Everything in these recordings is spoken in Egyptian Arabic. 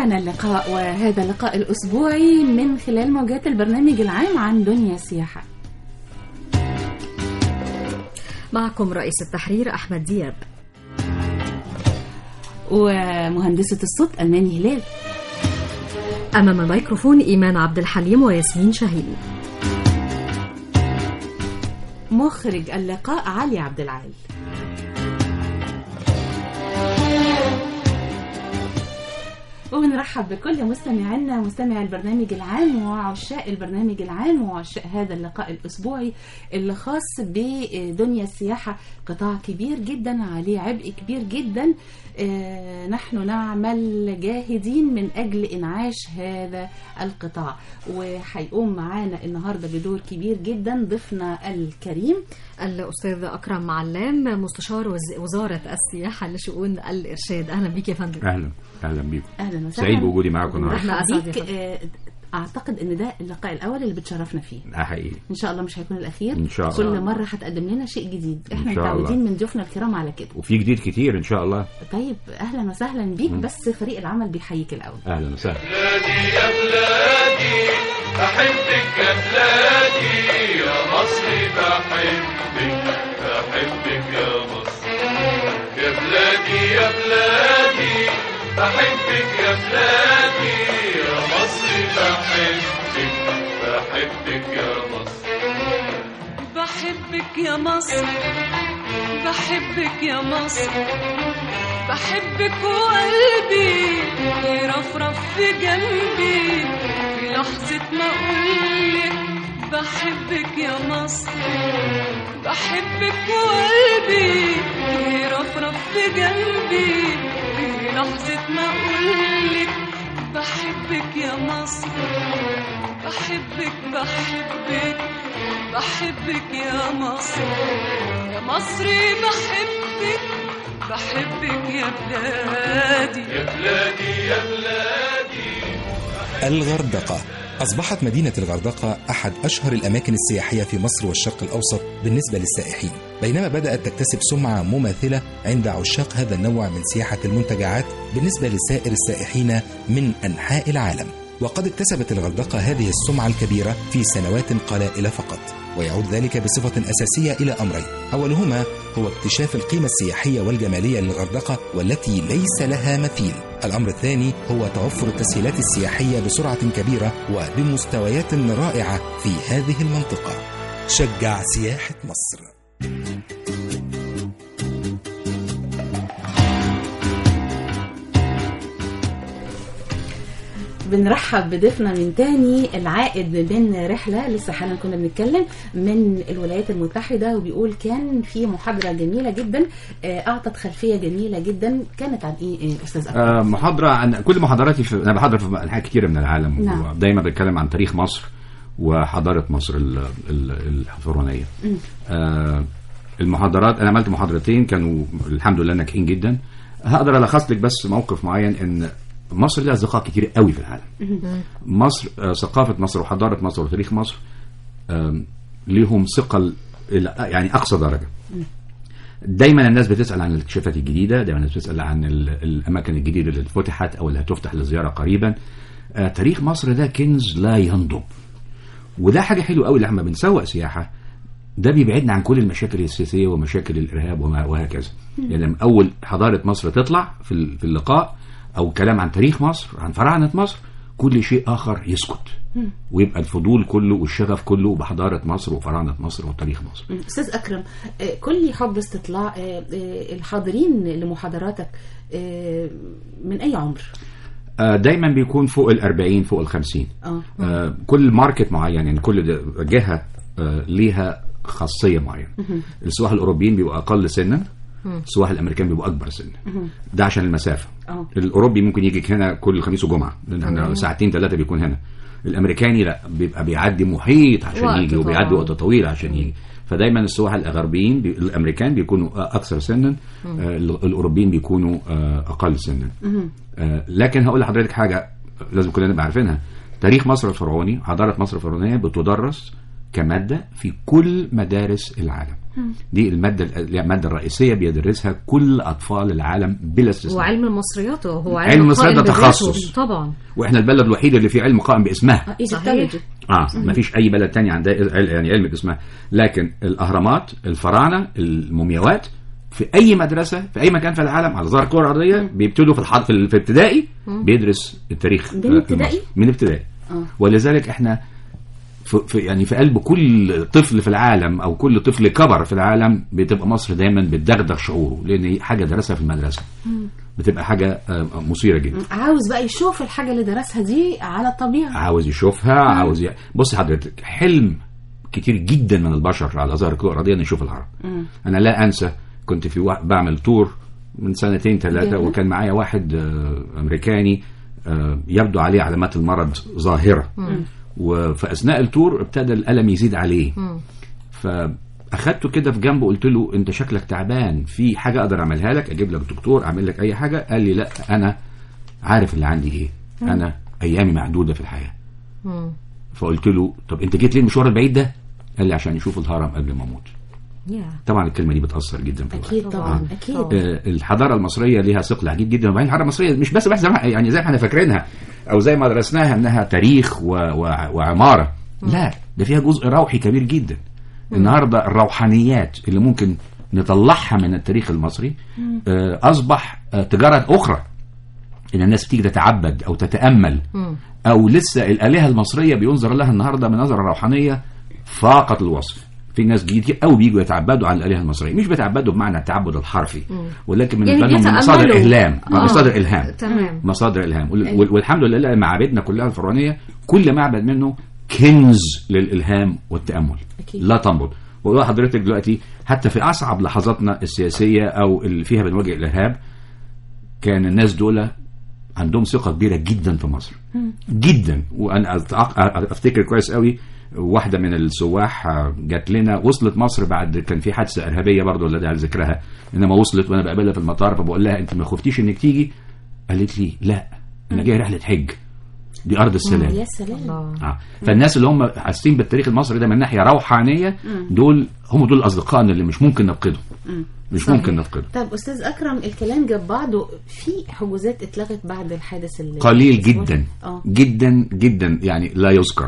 كان اللقاء وهذا اللقاء الأسبوعي من خلال موجات البرنامج العام عن دنيا السياحة معكم رئيس التحرير أحمد دياب ومهندسة الصوت أماني هلال أمام الميكروفون إيمان عبد الحليم وياسمين شاهين مخرج اللقاء علي عبد العال وبنرحب بكل مستمعينا مستمعي البرنامج العام وعشاق البرنامج العام وعشاق هذا اللقاء الأسبوعي اللي خاص بدنيا السياحة قطاع كبير جدا عليه عبء كبير جدا آه، نحن نعمل جاهدين من أجل إنعاش هذا القطاع وهيقوم معانا النهاردة بدور كبير جدا ضيفنا الكريم الأستاذ أكرم علام مستشار وز- وزارة السياحة لشؤون الإرشاد أهلا بك يا فندم اهلا اهلا بيكم أهلا وسهلا سعيد بوجودي معاكم النهارده إحنا مرحبا أسعد بيك يا فندم. آه، أعتقد إن ده اللقاء الأول اللي بتشرفنا فيه ده حقيقي ان شاء الله مش هيكون الاخير إن شاء كل الله. مره هتقدم لنا شيء جديد إن احنا شاء الله. متعودين من ضيوفنا الكرام على كده وفي جديد كتير ان شاء الله طيب اهلا وسهلا بيك بس فريق العمل بيحييك الاول اهلا وسهلا بلادي يا بلادي أحبك يا بلادي يا مصري بحبك بحبك يا مصر يا بلادي يا بلادي أحبك يا بلادي يا مصري بحبك بحبك يا مصر بحبك يا مصر بحبك يا مصر بحبك وقلبي يرفرف في جنبي في لحظة ما أقولك بحبك يا مصر بحبك وقلبي يرفرف في جنبي في لحظة ما أقولك بحبك يا مصر بحبك بحبك بحبك يا مصر يا مصري بحبك بحبك يا بلادي يا بلادي يا بلادي الغردقة أصبحت مدينة الغردقة أحد أشهر الأماكن السياحية في مصر والشرق الأوسط بالنسبة للسائحين بينما بدأت تكتسب سمعة مماثلة عند عشاق هذا النوع من سياحة المنتجعات بالنسبة لسائر السائحين من أنحاء العالم وقد اكتسبت الغردقة هذه السمعة الكبيرة في سنوات قلائل فقط ويعود ذلك بصفة أساسية إلى أمرين أولهما هو اكتشاف القيمة السياحية والجمالية للغردقة والتي ليس لها مثيل الأمر الثاني هو توفر التسهيلات السياحية بسرعة كبيرة وبمستويات رائعة في هذه المنطقة شجع سياحة مصر بنرحب بضيفنا من تاني العائد من رحله لسه حالا كنا بنتكلم من الولايات المتحده وبيقول كان في محاضره جميله جدا آه، اعطت خلفيه جميله جدا كانت عن ايه آه، استاذ اكرم آه محاضره عن كل محاضراتي في انا بحضر في انحاء كتيره من العالم نعم. ودايما بتكلم عن تاريخ مصر وحضاره مصر ال- ال- الفرعونيه آه المحاضرات انا عملت محاضرتين كانوا الحمد لله ناجحين جدا هقدر الخص لك بس موقف معين ان مصر لها اصدقاء كتير قوي في العالم مصر آه ثقافه مصر وحضاره مصر وتاريخ مصر آم، ليهم ثقل إلى يعني اقصى درجه دايما الناس بتسال عن الاكتشافات الجديده دايما الناس بتسال عن ال- الاماكن الجديده اللي فتحت او اللي هتفتح للزياره قريبا آه تاريخ مصر ده كنز لا ينضب وده حاجه حلوه قوي لما بنسوق سياحه ده بيبعدنا عن كل المشاكل السياسيه ومشاكل الارهاب وما وهكذا يعني لما اول حضاره مصر تطلع في ال- في اللقاء او كلام عن تاريخ مصر عن فراعنه مصر كل شيء اخر يسكت ويبقى الفضول كله والشغف كله بحضاره مصر وفراعنه مصر وتاريخ مصر استاذ اكرم آه، كل حب استطلاع آه، آه، الحاضرين لمحاضراتك آه، من اي عمر آه، دايما بيكون فوق ال 40 فوق ال 50 اه آه، كل ماركت معين يعني كل د- جهه آه، ليها خاصيه معينه السواح الاوروبيين بيبقوا اقل سنا السواح الامريكان بيبقوا اكبر سنا ده عشان المسافه اه الاوروبي ممكن يجي هنا كل خميس وجمعه لان احنا ساعتين ثلاثه بيكون هنا الامريكاني لا بيبقى بيعدي محيط عشان وقت يجي وبيعدي طبعاً. وقت طويل عشان يجي فدايما السواح الغربيين بي... الامريكان بيكونوا اكثر سنا آه الاوروبيين بيكونوا آه اقل سنا آه لكن هقول لحضرتك حاجه لازم كلنا نبقى عارفينها تاريخ مصر الفرعوني حضاره مصر الفرعونيه بتدرس كماده في كل مدارس العالم دي الماده الماده الرئيسيه بيدرسها كل اطفال العالم بلا استثناء وعلم المصريات هو علم, علم المصريات قائم ده بذاته. تخصص. طبعا واحنا البلد الوحيده اللي في علم قائم باسمها ايجيبتولوجي اه ما فيش اي بلد تاني عندها عل- يعني علم باسمها لكن الاهرامات الفراعنه المومياوات في اي مدرسه في اي مكان في العالم على ظهر الكره الارضيه بيبتدوا في الحض... في ال- في ابتدائي بيدرس التاريخ من ابتدائي؟ المصري. من ابتدائي آه. ولذلك احنا في في يعني في قلب كل طفل في العالم او كل طفل كبر في العالم بتبقى مصر دايما بتدغدغ شعوره لان هي حاجه درسها في المدرسه بتبقى حاجه آه، مثيره جدا عاوز بقى يشوف الحاجه اللي درسها دي على الطبيعه عاوز يشوفها عاوز ي... بص حضرتك حلم كتير جدا من البشر على ظهر الكره الارضيه انه يشوف الهرم انا لا انسى كنت في وا... بعمل تور من سنتين ثلاثه جميل. وكان معايا واحد آه، امريكاني آه، يبدو عليه علامات المرض ظاهره وفي اثناء التور ابتدى الالم يزيد عليه فاخدته كده في جنبه قلت له انت شكلك تعبان في حاجه اقدر اعملها لك اجيب لك دكتور اعمل لك اي حاجه قال لي لا انا عارف اللي عندي ايه انا ايامي معدوده في الحياه مم. فقلت له طب انت جيت ليه المشوار البعيد ده قال لي عشان يشوف الهرم قبل ما اموت يا طبعا الكلمه دي بتاثر جدا في الواحد. اكيد طبعا اكيد طبعاً. آه، الحضاره المصريه ليها ثقل عجيب جدا وبعدين الحضاره المصريه مش بس بس زي ما- يعني زي ما احنا فاكرينها او زي ما درسناها انها تاريخ و... و... وعماره لا ده فيها جزء روحي كبير جدا النهارده الروحانيات اللي ممكن نطلعها من التاريخ المصري آه، اصبح آه، تجاره اخرى ان الناس بتيجي تتعبد او تتامل مم. او لسه الالهه المصريه بينظر لها النهارده بنظره روحانيه فاقت الوصف في ناس كتير قوي بيجوا يتعبدوا على الالهه المصريه مش بيتعبدوا بمعنى التعبد الحرفي ولكن من يعني بالهم من بيتأملوا. مصادر الهام آه. مصادر الهام تمام مصادر الهام وال- وال- والحمد لله معابدنا كلها الفرعونيه كل معبد منه كنز للالهام والتامل أكيد. لا تنبض وقول حضرتك دلوقتي حتى في اصعب لحظاتنا السياسيه او اللي فيها بنواجه الارهاب كان الناس دول عندهم ثقه كبيره جدا في مصر جدا وانا أتع- افتكر كويس قوي واحده من السواح آه، جات لنا وصلت مصر بعد كان في حادثه ارهابيه برضه لا داعي لذكرها انما وصلت وانا بقابلها في المطار فبقول لها انت ما خفتيش انك تيجي قالت لي لا انا جاي رحله حج دي ارض السلام يا سلام الله آه. فالناس اللي هم حاسين بالتاريخ المصري ده من ناحيه روحانيه دول هم دول اصدقائنا اللي مش ممكن نفقدهم مش صحيح. ممكن نفقدهم طب استاذ اكرم الكلام جاب بعضه في حجوزات اتلغت بعد الحادث اللي قليل الأسبوع جدا ده. اه جدا جدا يعني لا يذكر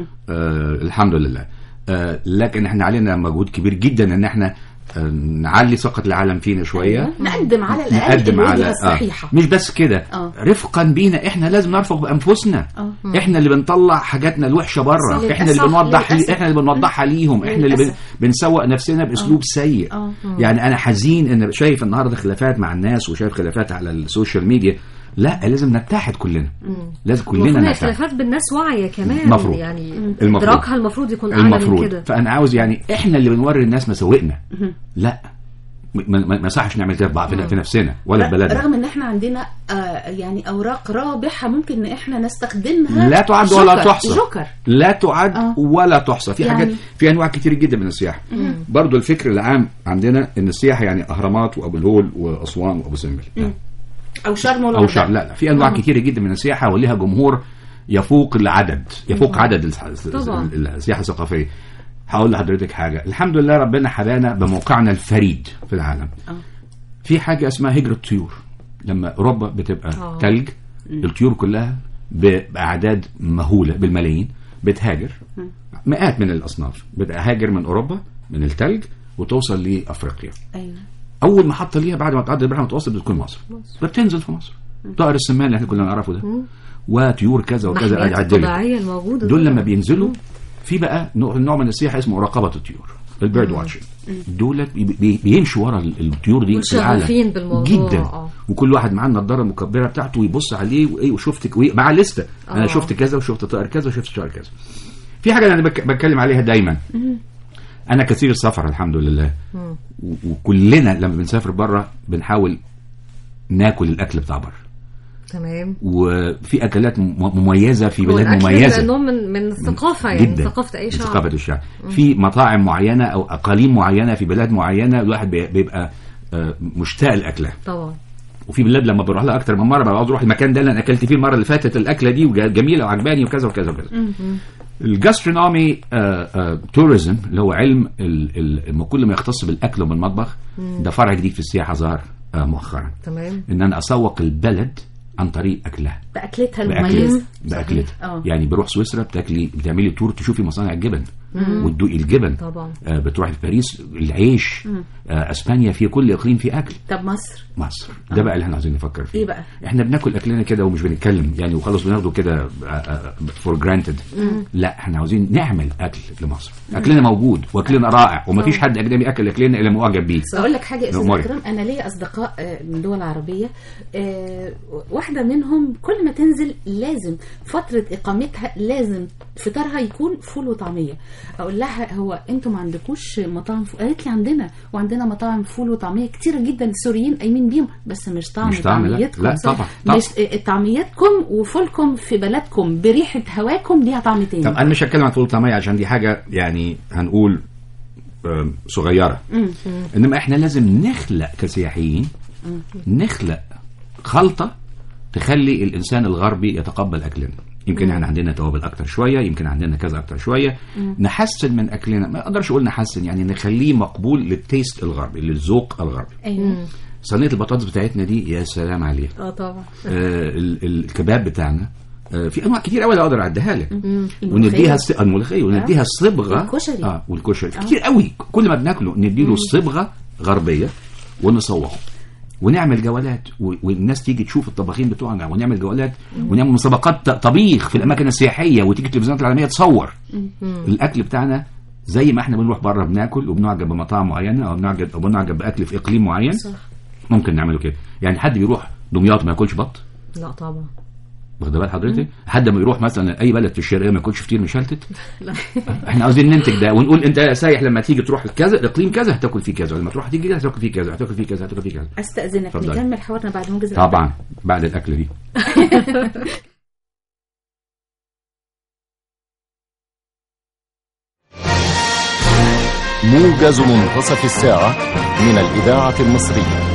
آه الحمد لله آه لكن احنا علينا مجهود كبير جدا ان احنا آه نعلي ثقه العالم فينا شويه أيوة. نقدم على الاقل نقدم الوجهه على الصحيحه آه. مش بس كده آه. رفقا بينا احنا لازم نرفق بانفسنا آه. احنا اللي بنطلع حاجاتنا الوحشه بره صح. احنا اللي للأسف- بنوضح للأسف. احنا اللي بنوضحها ليهم احنا اللي بن... للأسف. بنسوق نفسنا باسلوب سيء آه. يعني انا حزين ان شايف النهارده خلافات مع الناس وشايف خلافات على السوشيال ميديا لا لازم نتحد كلنا لازم كلنا المفروض نتحد الخلافات بالناس واعية كمان المفروض. يعني المفروض. إدراكها المفروض يكون أعلى من المفروض كده فانا عاوز يعني احنا اللي بنوري الناس مساوئنا لا ما- ما ما يصحش نعمل كده في بعض- في في نفسنا ولا في بلدنا رغم ان احنا عندنا آه يعني اوراق رابحه ممكن ان احنا نستخدمها لا تعد ولا جوكر. تحصى جوكر لا تعد آه. ولا تحصى في يعني- حاجات في انواع كتير جدا من السياحه برضو الفكر العام عندنا ان السياحه يعني اهرامات وابو الهول واسوان وابو سمبل لا. او شرم او والغردقه شرم لا لا في انواع آه. كتير جدا من السياحه وليها جمهور يفوق العدد يفوق عدد الس- طبعا. السياحه الثقافيه هقول لحضرتك حاجه الحمد لله ربنا حبانا بموقعنا الفريد في العالم آه. في حاجه اسمها هجره طيور لما اوروبا بتبقى آه. تلج الطيور كلها ب- باعداد مهوله بالملايين بتهاجر مئات من الاصناف بتهاجر من اوروبا من التلج وتوصل لافريقيا ايوه اول محطه ليها بعد ما تعدي البحر المتوسط بتكون مصر فبتنزل في مصر طائر السمان اللي احنا كلنا نعرفه ده وطيور كذا وكذا المحميات عدلت الطبيعية الموجودة دول طبعاً. لما بينزلوا في بقى نوع نوع من السياحه اسمه مراقبه الطيور البيرد واتشنج دول بي- بي- بيمشوا ورا ال- الطيور دي في العالم وشغوفين بالموضوع، جدا آه. وكل واحد معاه النضاره المكبره بتاعته ويبص عليه وايه وشفت وإيه مع لسته انا آه. شفت كذا وشفت طائر كذا وشفت طائر كذا في حاجه انا بك- بتكلم عليها دايما انا كثير السفر الحمد لله و- وكلنا لما بنسافر بره بنحاول ناكل الاكل بتاع بره تمام وفي اكلات م- مميزه في بلاد والأكل مميزه نوع من من الثقافة يعني جدا ثقافة أي من شعب ثقافه الشعب في مطاعم معينه او اقاليم معينه في بلاد معينه الواحد بي- بيبقى آه، مشتاق لاكلها طبعا وفي بلاد لما بروح لها اكتر من مره ببقى عاوز اروح المكان ده اللي انا اكلت فيه المره اللي فاتت الاكله دي وجميله وعجباني وكذا وكذا وكذا الجاسترونومي توريزم اللي هو علم ال ال كل ما يختص بالاكل وبالمطبخ ده فرع جديد في السياحه ظهر آه، مؤخرا تمام ان انا اسوق البلد عن طريق اكلها باكلتها باكلتها المميزه باكلتها اه يعني بروح سويسرا بتاكلي بتعملي تور تشوفي مصانع الجبن وتدوقي الجبن طبعا آه بتروحي في باريس العيش آه اسبانيا في كل اقليم في اكل طب مصر مصر ده بقى اللي احنا عايزين نفكر فيه إيه بقى؟ احنا بناكل اكلنا كده ومش بنتكلم يعني وخلاص بناخده كده فور جرانتد لا احنا عاوزين نعمل اكل لمصر اكلنا موجود واكلنا رائع ومفيش حد اجنبي اكل اكلنا الا معجب بيه اقول لك حاجه يا استاذ أموري. اكرم انا ليا اصدقاء آه، من دول عربيه آه، واحده منهم كل ما تنزل لازم فتره اقامتها لازم فطارها يكون فول وطعميه اقول لها هو انتوا ما عندكوش مطاعم فول قالت لي عندنا وعندنا مطاعم فول وطعميه كتيره جدا السوريين قايمين بيهم بس مش طعم مش طعم، لا. طعميتكم لا، طبعا، طبعا. مش آه، طعميتكم وفولكم في بلدكم بريحه هواكم ليها طعم تاني طب انا مش هتكلم عن فول طعميه عشان دي حاجه يعني هنقول آم، صغيره انما احنا لازم نخلق كسياحيين نخلق خلطه تخلي الانسان الغربي يتقبل اكلنا يمكن احنا عندنا توابل اكتر شويه يمكن عندنا كذا اكتر شويه نحسن من اكلنا ما اقدرش اقول نحسن يعني نخليه مقبول للتيست الغربي للذوق الغربي ايوه صينيه البطاطس بتاعتنا دي يا سلام عليها اه طبعا آه ال- ال- الكباب بتاعنا آه في انواع كتير قوي اقدر اعدها لك الملوخية. ونديها الص... الملوخيه ونديها الصبغه والكشري. اه والكشري كتير قوي كل ما بناكله نديله صبغه غربيه ونصوره ونعمل جولات و- والناس تيجي تشوف الطباخين بتوعنا ونعمل جولات ونعمل مسابقات ط- طبيخ في الاماكن السياحيه وتيجي التلفزيونات العالميه تصور الاكل بتاعنا زي ما احنا بنروح بره بناكل وبنعجب بمطاعم معينه او بنعجب او بنعجب باكل في اقليم معين صح. ممكن نعمله كده يعني حد بيروح دمياط ما ياكلش بط لا طبعا واخد بال حضرتك حد ما يروح مثلا اي بلد في الشرقيه ما ياكلش فطير مشلتت لا احنا عاوزين ننتج ده ونقول انت يا سايح لما تيجي تروح كذا اقليم كذا هتاكل فيه كذا ولما تروح تيجي كذا هتاكل فيه كذا هتاكل فيه كذا هتاكل فيه كذا استاذنك اتفضل. نكمل حوارنا بعد موجز طبعا بعد الاكل دي موجز منتصف الساعة من الإذاعة المصرية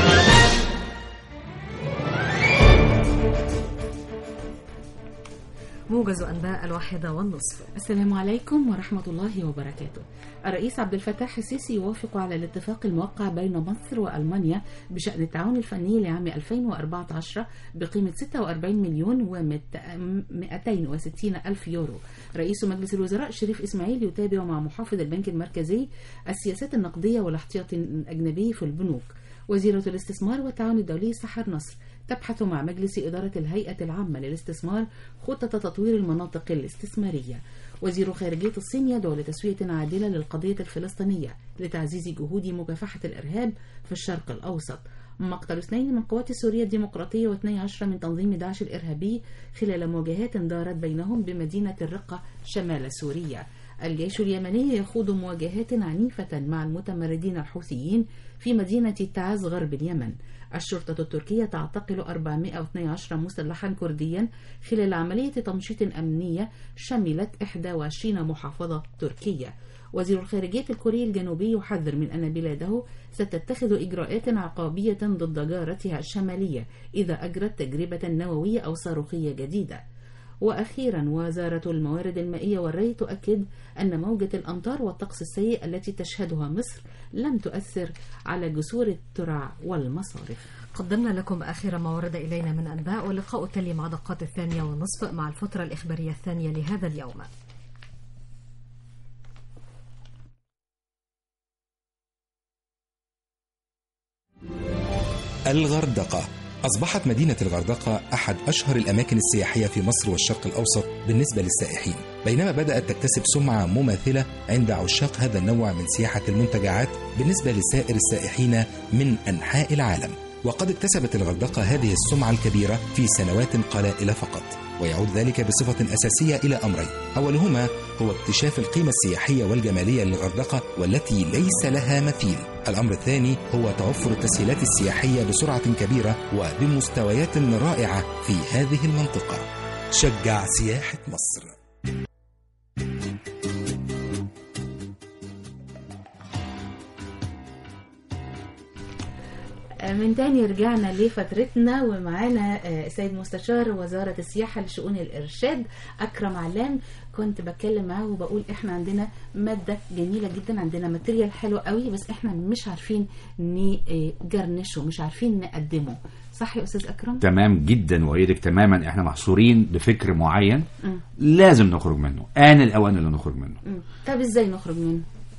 موجز أنباء الواحدة والنصف السلام عليكم ورحمة الله وبركاته الرئيس عبد الفتاح السيسي يوافق على الاتفاق الموقع بين مصر وألمانيا بشأن التعاون الفني لعام 2014 بقيمة 46 مليون و260 ألف يورو رئيس مجلس الوزراء شريف إسماعيل يتابع مع محافظ البنك المركزي السياسات النقدية والاحتياطي الأجنبي في البنوك وزيرة الاستثمار والتعاون الدولي سحر نصر تبحث مع مجلس إدارة الهيئة العامة للاستثمار خطة تطوير المناطق الاستثمارية وزير خارجية الصين يدعو لتسوية عادلة للقضية الفلسطينية لتعزيز جهود مكافحة الإرهاب في الشرق الأوسط مقتل اثنين من قوات سوريا الديمقراطية واثني عشر من تنظيم داعش الإرهابي خلال مواجهات دارت بينهم بمدينة الرقة شمال سوريا الجيش اليمني يخوض مواجهات عنيفة مع المتمردين الحوثيين في مدينة تعز غرب اليمن الشرطة التركية تعتقل 412 مسلحا كرديا خلال عملية تمشيط أمنية شملت 21 محافظة تركية وزير الخارجية الكوري الجنوبي يحذر من أن بلاده ستتخذ إجراءات عقابية ضد جارتها الشمالية إذا أجرت تجربة نووية أو صاروخية جديدة وأخيرا وزارة الموارد المائية والري تؤكد أن موجة الأمطار والطقس السيء التي تشهدها مصر لم تؤثر على جسور الترع والمصارف قدمنا لكم آخر ما ورد إلينا من أنباء واللقاء التالي مع دقات الثانية والنصف مع الفترة الإخبارية الثانية لهذا اليوم الغردقة أصبحت مدينة الغردقة أحد أشهر الأماكن السياحية في مصر والشرق الأوسط بالنسبة للسائحين بينما بدأت تكتسب سمعة مماثلة عند عشاق هذا النوع من سياحة المنتجعات بالنسبة لسائر السائحين من أنحاء العالم وقد اكتسبت الغردقة هذه السمعة الكبيرة في سنوات قلائل فقط ويعود ذلك بصفة أساسية إلى أمرين أولهما هو اكتشاف القيمة السياحية والجمالية للغردقة والتي ليس لها مثيل الأمر الثاني هو توفر التسهيلات السياحية بسرعة كبيرة وبمستويات رائعة في هذه المنطقة شجع سياحة مصر من تاني رجعنا لفترتنا ومعانا آه، سيد مستشار وزارة السياحة لشؤون الإرشاد أكرم علام كنت بتكلم معاه وبقول احنا عندنا مادة جميلة جدا عندنا ماتيريال حلو قوي بس احنا مش عارفين نجرنشه مش عارفين نقدمه صح يا أستاذ أكرم؟ تمام جدا وايدك تماما احنا محصورين بفكر معين لازم نخرج منه آن الأوان اللي نخرج منه مم. طب ازاي نخرج منه؟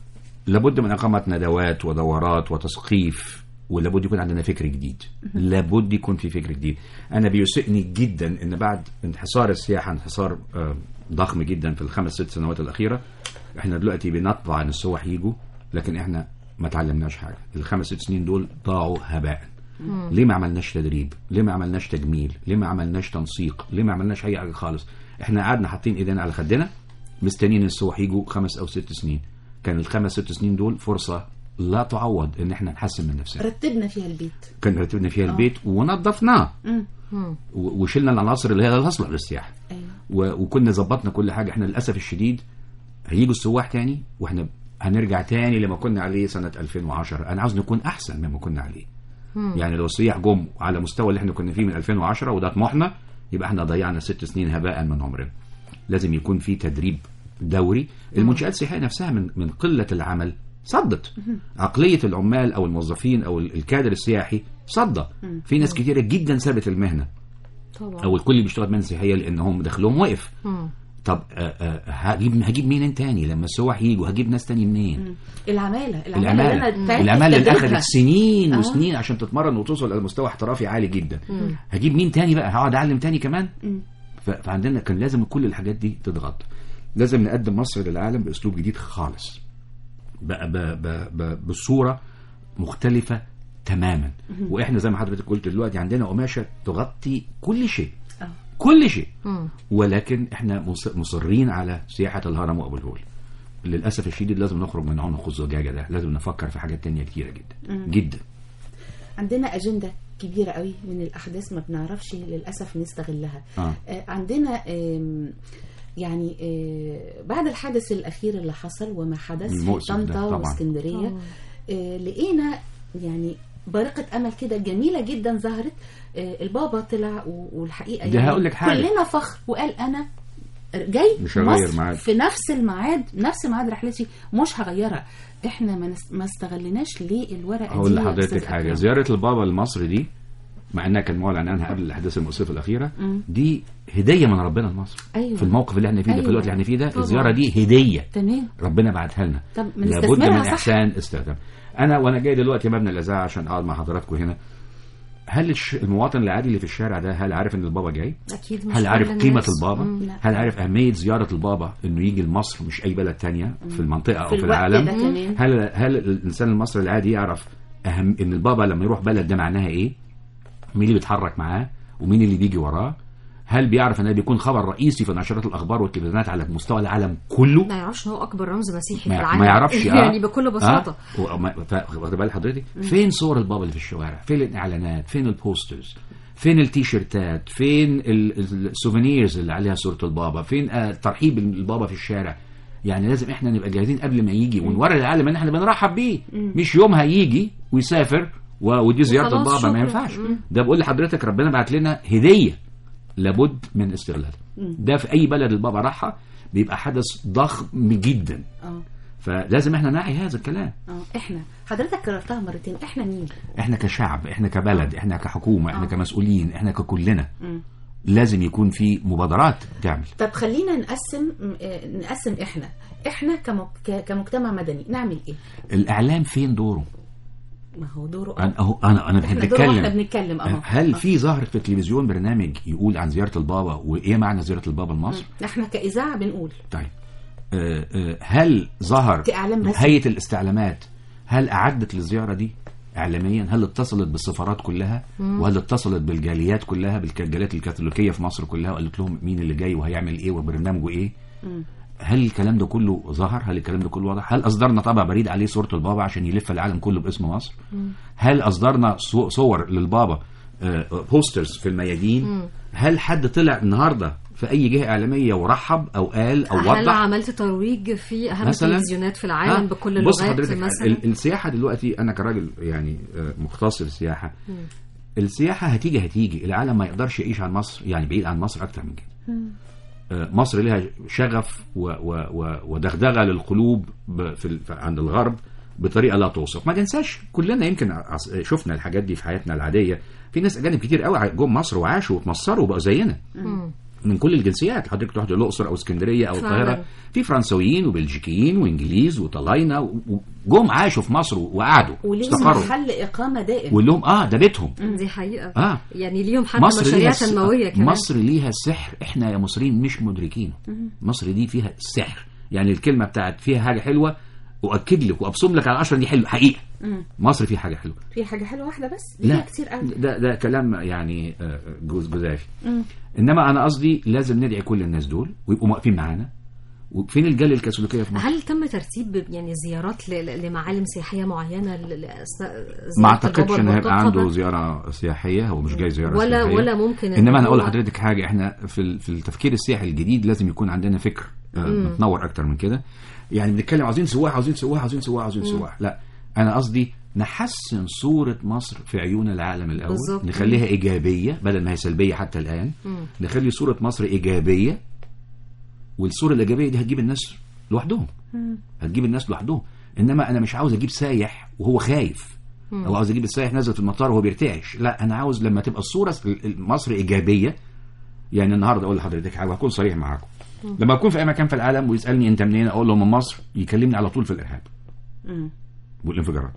لابد من إقامة ندوات ودورات وتثقيف ولابد يكون عندنا فكر جديد لابد يكون في فكر جديد أنا بيسئني جدا إن بعد انحصار السياحة انحصار آه، ضخم جدا في الخمس ست سنوات الأخيرة احنا دلوقتي بنطبع ان السواح يجوا لكن احنا ما تعلمناش حاجة الخمس ست سنين دول ضاعوا هباء ليه ما عملناش تدريب ليه ما عملناش تجميل ليه ما عملناش تنسيق ليه ما عملناش اي حاجه خالص احنا قعدنا حاطين ايدينا على خدنا مستنيين السواح يجوا خمس او ست سنين كان الخمس ست سنين دول فرصه لا تعوض ان احنا نحسن من نفسنا رتبنا فيها البيت كان رتبنا فيها البيت ونظفناه مم. و- وشلنا العناصر اللي هي لا تصلح للسياحه أيوة. و- وكنا ظبطنا كل حاجه احنا للاسف الشديد هيجوا السواح تاني واحنا هنرجع تاني لما كنا عليه سنه 2010 انا عاوز نكون احسن مما كنا عليه يعني لو السياح جم على مستوى اللي احنا كنا فيه من 2010 وده طموحنا يبقى احنا ضيعنا ست سنين هباء من عمرنا لازم يكون في تدريب دوري المنشآت السياحيه نفسها من من قله العمل صدت عقليه العمال او الموظفين او ال- الكادر السياحي صدى في ناس كتيره جدا سابت المهنه طبعا او الكل بيشتغل مهنه سياحيه لانهم دخلهم وقف مم. طب آه، آه، هجيب هجيب مين تاني لما السواح يجوا هجيب ناس تاني منين العمالة العمالة, العمالة اللي أنا تعبت العمالة اللي تدريبها. أخذت سنين آه. وسنين عشان تتمرن وتوصل إلى مستوى احترافي عالي جدا هجيب مين تاني بقى هقعد أعلم تاني كمان ف- فعندنا كان لازم كل الحاجات دي تتغطى لازم نقدم مصر للعالم بأسلوب جديد خالص بقى ب ب ب بصورة مختلفة تماما واحنا زي ما حضرتك قلت دلوقتي عندنا قماشة تغطي كل شيء آه. كل شيء مم. ولكن احنا مص- مصرين على سياحة الهرم وابو الهول للاسف الشديد لازم نخرج من عنق الزجاجه ده لازم نفكر في حاجات تانية كتيره جدا جدا عندنا أجندة كبيرة قوي من الأحداث ما بنعرفش للأسف نستغلها آه. آه، عندنا آم، يعني آه، بعد الحدث الأخير اللي حصل وما حدث في المؤسف ده طنطا طبعاً. واسكندرية آه، لقينا يعني بارقة أمل كده جميلة جدا ظهرت آه، البابا طلع و- والحقيقة ده هقول لك حاجة. كلنا فخر وقال أنا جاي مش هغير مصر ميعاد. في نفس الميعاد نفس ميعاد رحلتي مش هغيرها احنا ما, نس... ما استغلناش ليه الورقه هقول دي يا لحضرتك أستاذ حاجه أكرم؟ زياره البابا لمصر دي مع انها كان معلن عنها قبل الاحداث المؤسفه الاخيره دي هديه من ربنا لمصر أيوة. في الموقف اللي احنا فيه ده أيوة. في الوقت اللي احنا فيه ده طبعاً. الزياره دي هديه تمام ربنا بعتها لنا طب ما لابد نستثمرها من صح. احسان استخدام انا وانا جاي دلوقتي مبنى الاذاعه عشان اقعد مع حضراتكم هنا هل الش... المواطن العادي اللي في الشارع ده هل عارف ان البابا جاي؟ اكيد مش هل كل عارف الناس. قيمة البابا؟ مم. لا. هل عارف أهمية زيارة البابا إنه يجي لمصر مش أي بلد تانية في المنطقة أو في في الوقت العالم؟ ده كمان. هل هل الإنسان المصري العادي يعرف أهم إن البابا لما يروح بلد ده معناها إيه؟ مين اللي بيتحرك معاه؟ ومين اللي بيجي وراه؟ هل بيعرف ان ده بيكون خبر رئيسي في نشرات الاخبار والتلفزيونات على مستوى العالم كله؟ ما يعرفش ان هو اكبر رمز مسيحي في ما, العالم ما يعرفش آه. يعني بكل بساطه آه. وما- ف- واخد بال حضرتك فين صور البابا اللي في الشوارع فين الاعلانات فين البوسترز فين التيشيرتات فين ال- ال- السوفينيرز اللي عليها صوره البابا فين آه ترحيب البابا في الشارع يعني لازم احنا نبقى جاهزين قبل ما يجي ونوري العالم ان احنا بنرحب بيه مش يومها يجي ويسافر و- ودي زياره وخلاص البابا ما شكرا. ينفعش ده بقول لحضرتك ربنا بعت لنا هديه لابد من استغلالها ده في اي بلد البابا راحها بيبقى حدث ضخم جدا اه فلازم احنا نعي هذا الكلام اه احنا حضرتك كررتها مرتين احنا مين احنا كشعب احنا كبلد احنا كحكومه احنا آه. كمسؤولين احنا ككلنا مم. لازم يكون في مبادرات تعمل طب خلينا نقسم م- آه، نقسم احنا احنا كمك... ك- كمجتمع مدني نعمل ايه الاعلام فين دوره ما هو دوره انا اهو انا انا احنا دوره واحنا بنتكلم بنتكلم اه هل في ظهر في التلفزيون برنامج يقول عن زياره البابا وايه معنى زياره البابا لمصر احنا كاذاعه بنقول طيب آه، آه، هل ظهر كإعلام رسمي. هيئه الاستعلامات هل اعدت للزياره دي اعلاميا هل اتصلت بالسفارات كلها وهل اتصلت بالجاليات كلها بالجاليات الكاثوليكيه في مصر كلها وقالت لهم مين اللي جاي وهيعمل ايه وبرنامجه ايه هل الكلام ده كله ظهر هل الكلام ده كله واضح هل اصدرنا طبع بريد عليه صوره البابا عشان يلف العالم كله باسم مصر هل اصدرنا صو- صور للبابا آه، بوسترز في الميادين هل حد طلع النهارده في اي جهه اعلاميه ورحب او قال او هل وضح عملت ترويج في اهم مثلاً؟ التلفزيونات في العالم آه، بكل بص اللغات حضرتك مثلا ال- السياحه دلوقتي انا كراجل يعني آه، مختص في السياحه السياحه هتيجي هتيجي العالم ما يقدرش يعيش عن مصر يعني بعيد عن مصر اكتر من كده آه، مصر لها شغف و و و ودغدغه للقلوب ب- في ال- عند الغرب بطريقه لا توصف ما تنساش كلنا يمكن عص- شفنا الحاجات دي في حياتنا العاديه في ناس اجانب كتير قوي جم مصر وعاشوا واتمصروا وبقوا زينا من كل الجنسيات حضرتك تروح الاقصر او اسكندريه او فعلاً. القاهره في فرنسويين وبلجيكيين وانجليز وطلاينه وجم عاشوا في مصر وقعدوا وليهم استقروا محل اقامه دائم وقول لهم اه ده بيتهم دي حقيقه اه يعني ليهم حتى مصر مشاريع ليها الس- تنمويه كمان مصر ليها السحر احنا يا مصريين مش مدركينه مصر دي فيها السحر يعني الكلمه بتاعت فيها حاجه حلوه واكد لك وابصم لك على العشره دي حلوه حقيقه مصر فيها حاجه حلوه في حاجه حلوه واحده بس لا لا كتير قوي ده ده كلام يعني آه، جوز جزافي انما انا قصدي لازم ندعي كل الناس دول ويبقوا واقفين معانا وفين الجاليه الكاثوليكيه في مصر هل تم ترتيب يعني زيارات ل- ل- لمعالم سياحيه معينه ل- لاثناء ما زيارة اعتقدش البابا ان هيبقى المرتقبة؟ عنده زياره سياحيه هو مش جاي زياره ولا سياحيه ولا ممكن إن انما انا اقول هو- لحضرتك حاجه احنا في ال- في التفكير السياحي الجديد لازم يكون عندنا فكر آه، متنور اكتر من كده يعني بنتكلم عاوزين سواح عاوزين سواح عاوزين سواح عاوزين سواح لا انا قصدي نحسن صورة مصر في عيون العالم الأول بالظبط. نخليها إيجابية بدل ما هي سلبية حتى الآن نخلي صورة مصر إيجابية والصورة الإيجابية دي هتجيب الناس لوحدهم هتجيب الناس لوحدهم إنما أنا مش عاوز أجيب سايح وهو خايف أو عاوز أجيب السايح نازل في المطار وهو بيرتعش لا أنا عاوز لما تبقى الصورة ال- ال- مصر إيجابية يعني النهارده اقول لحضرتك حاجه هكون صريح معاكم لما اكون في اي مكان في العالم ويسالني انت منين اقول له من مصر يكلمني على طول في الارهاب والانفجارات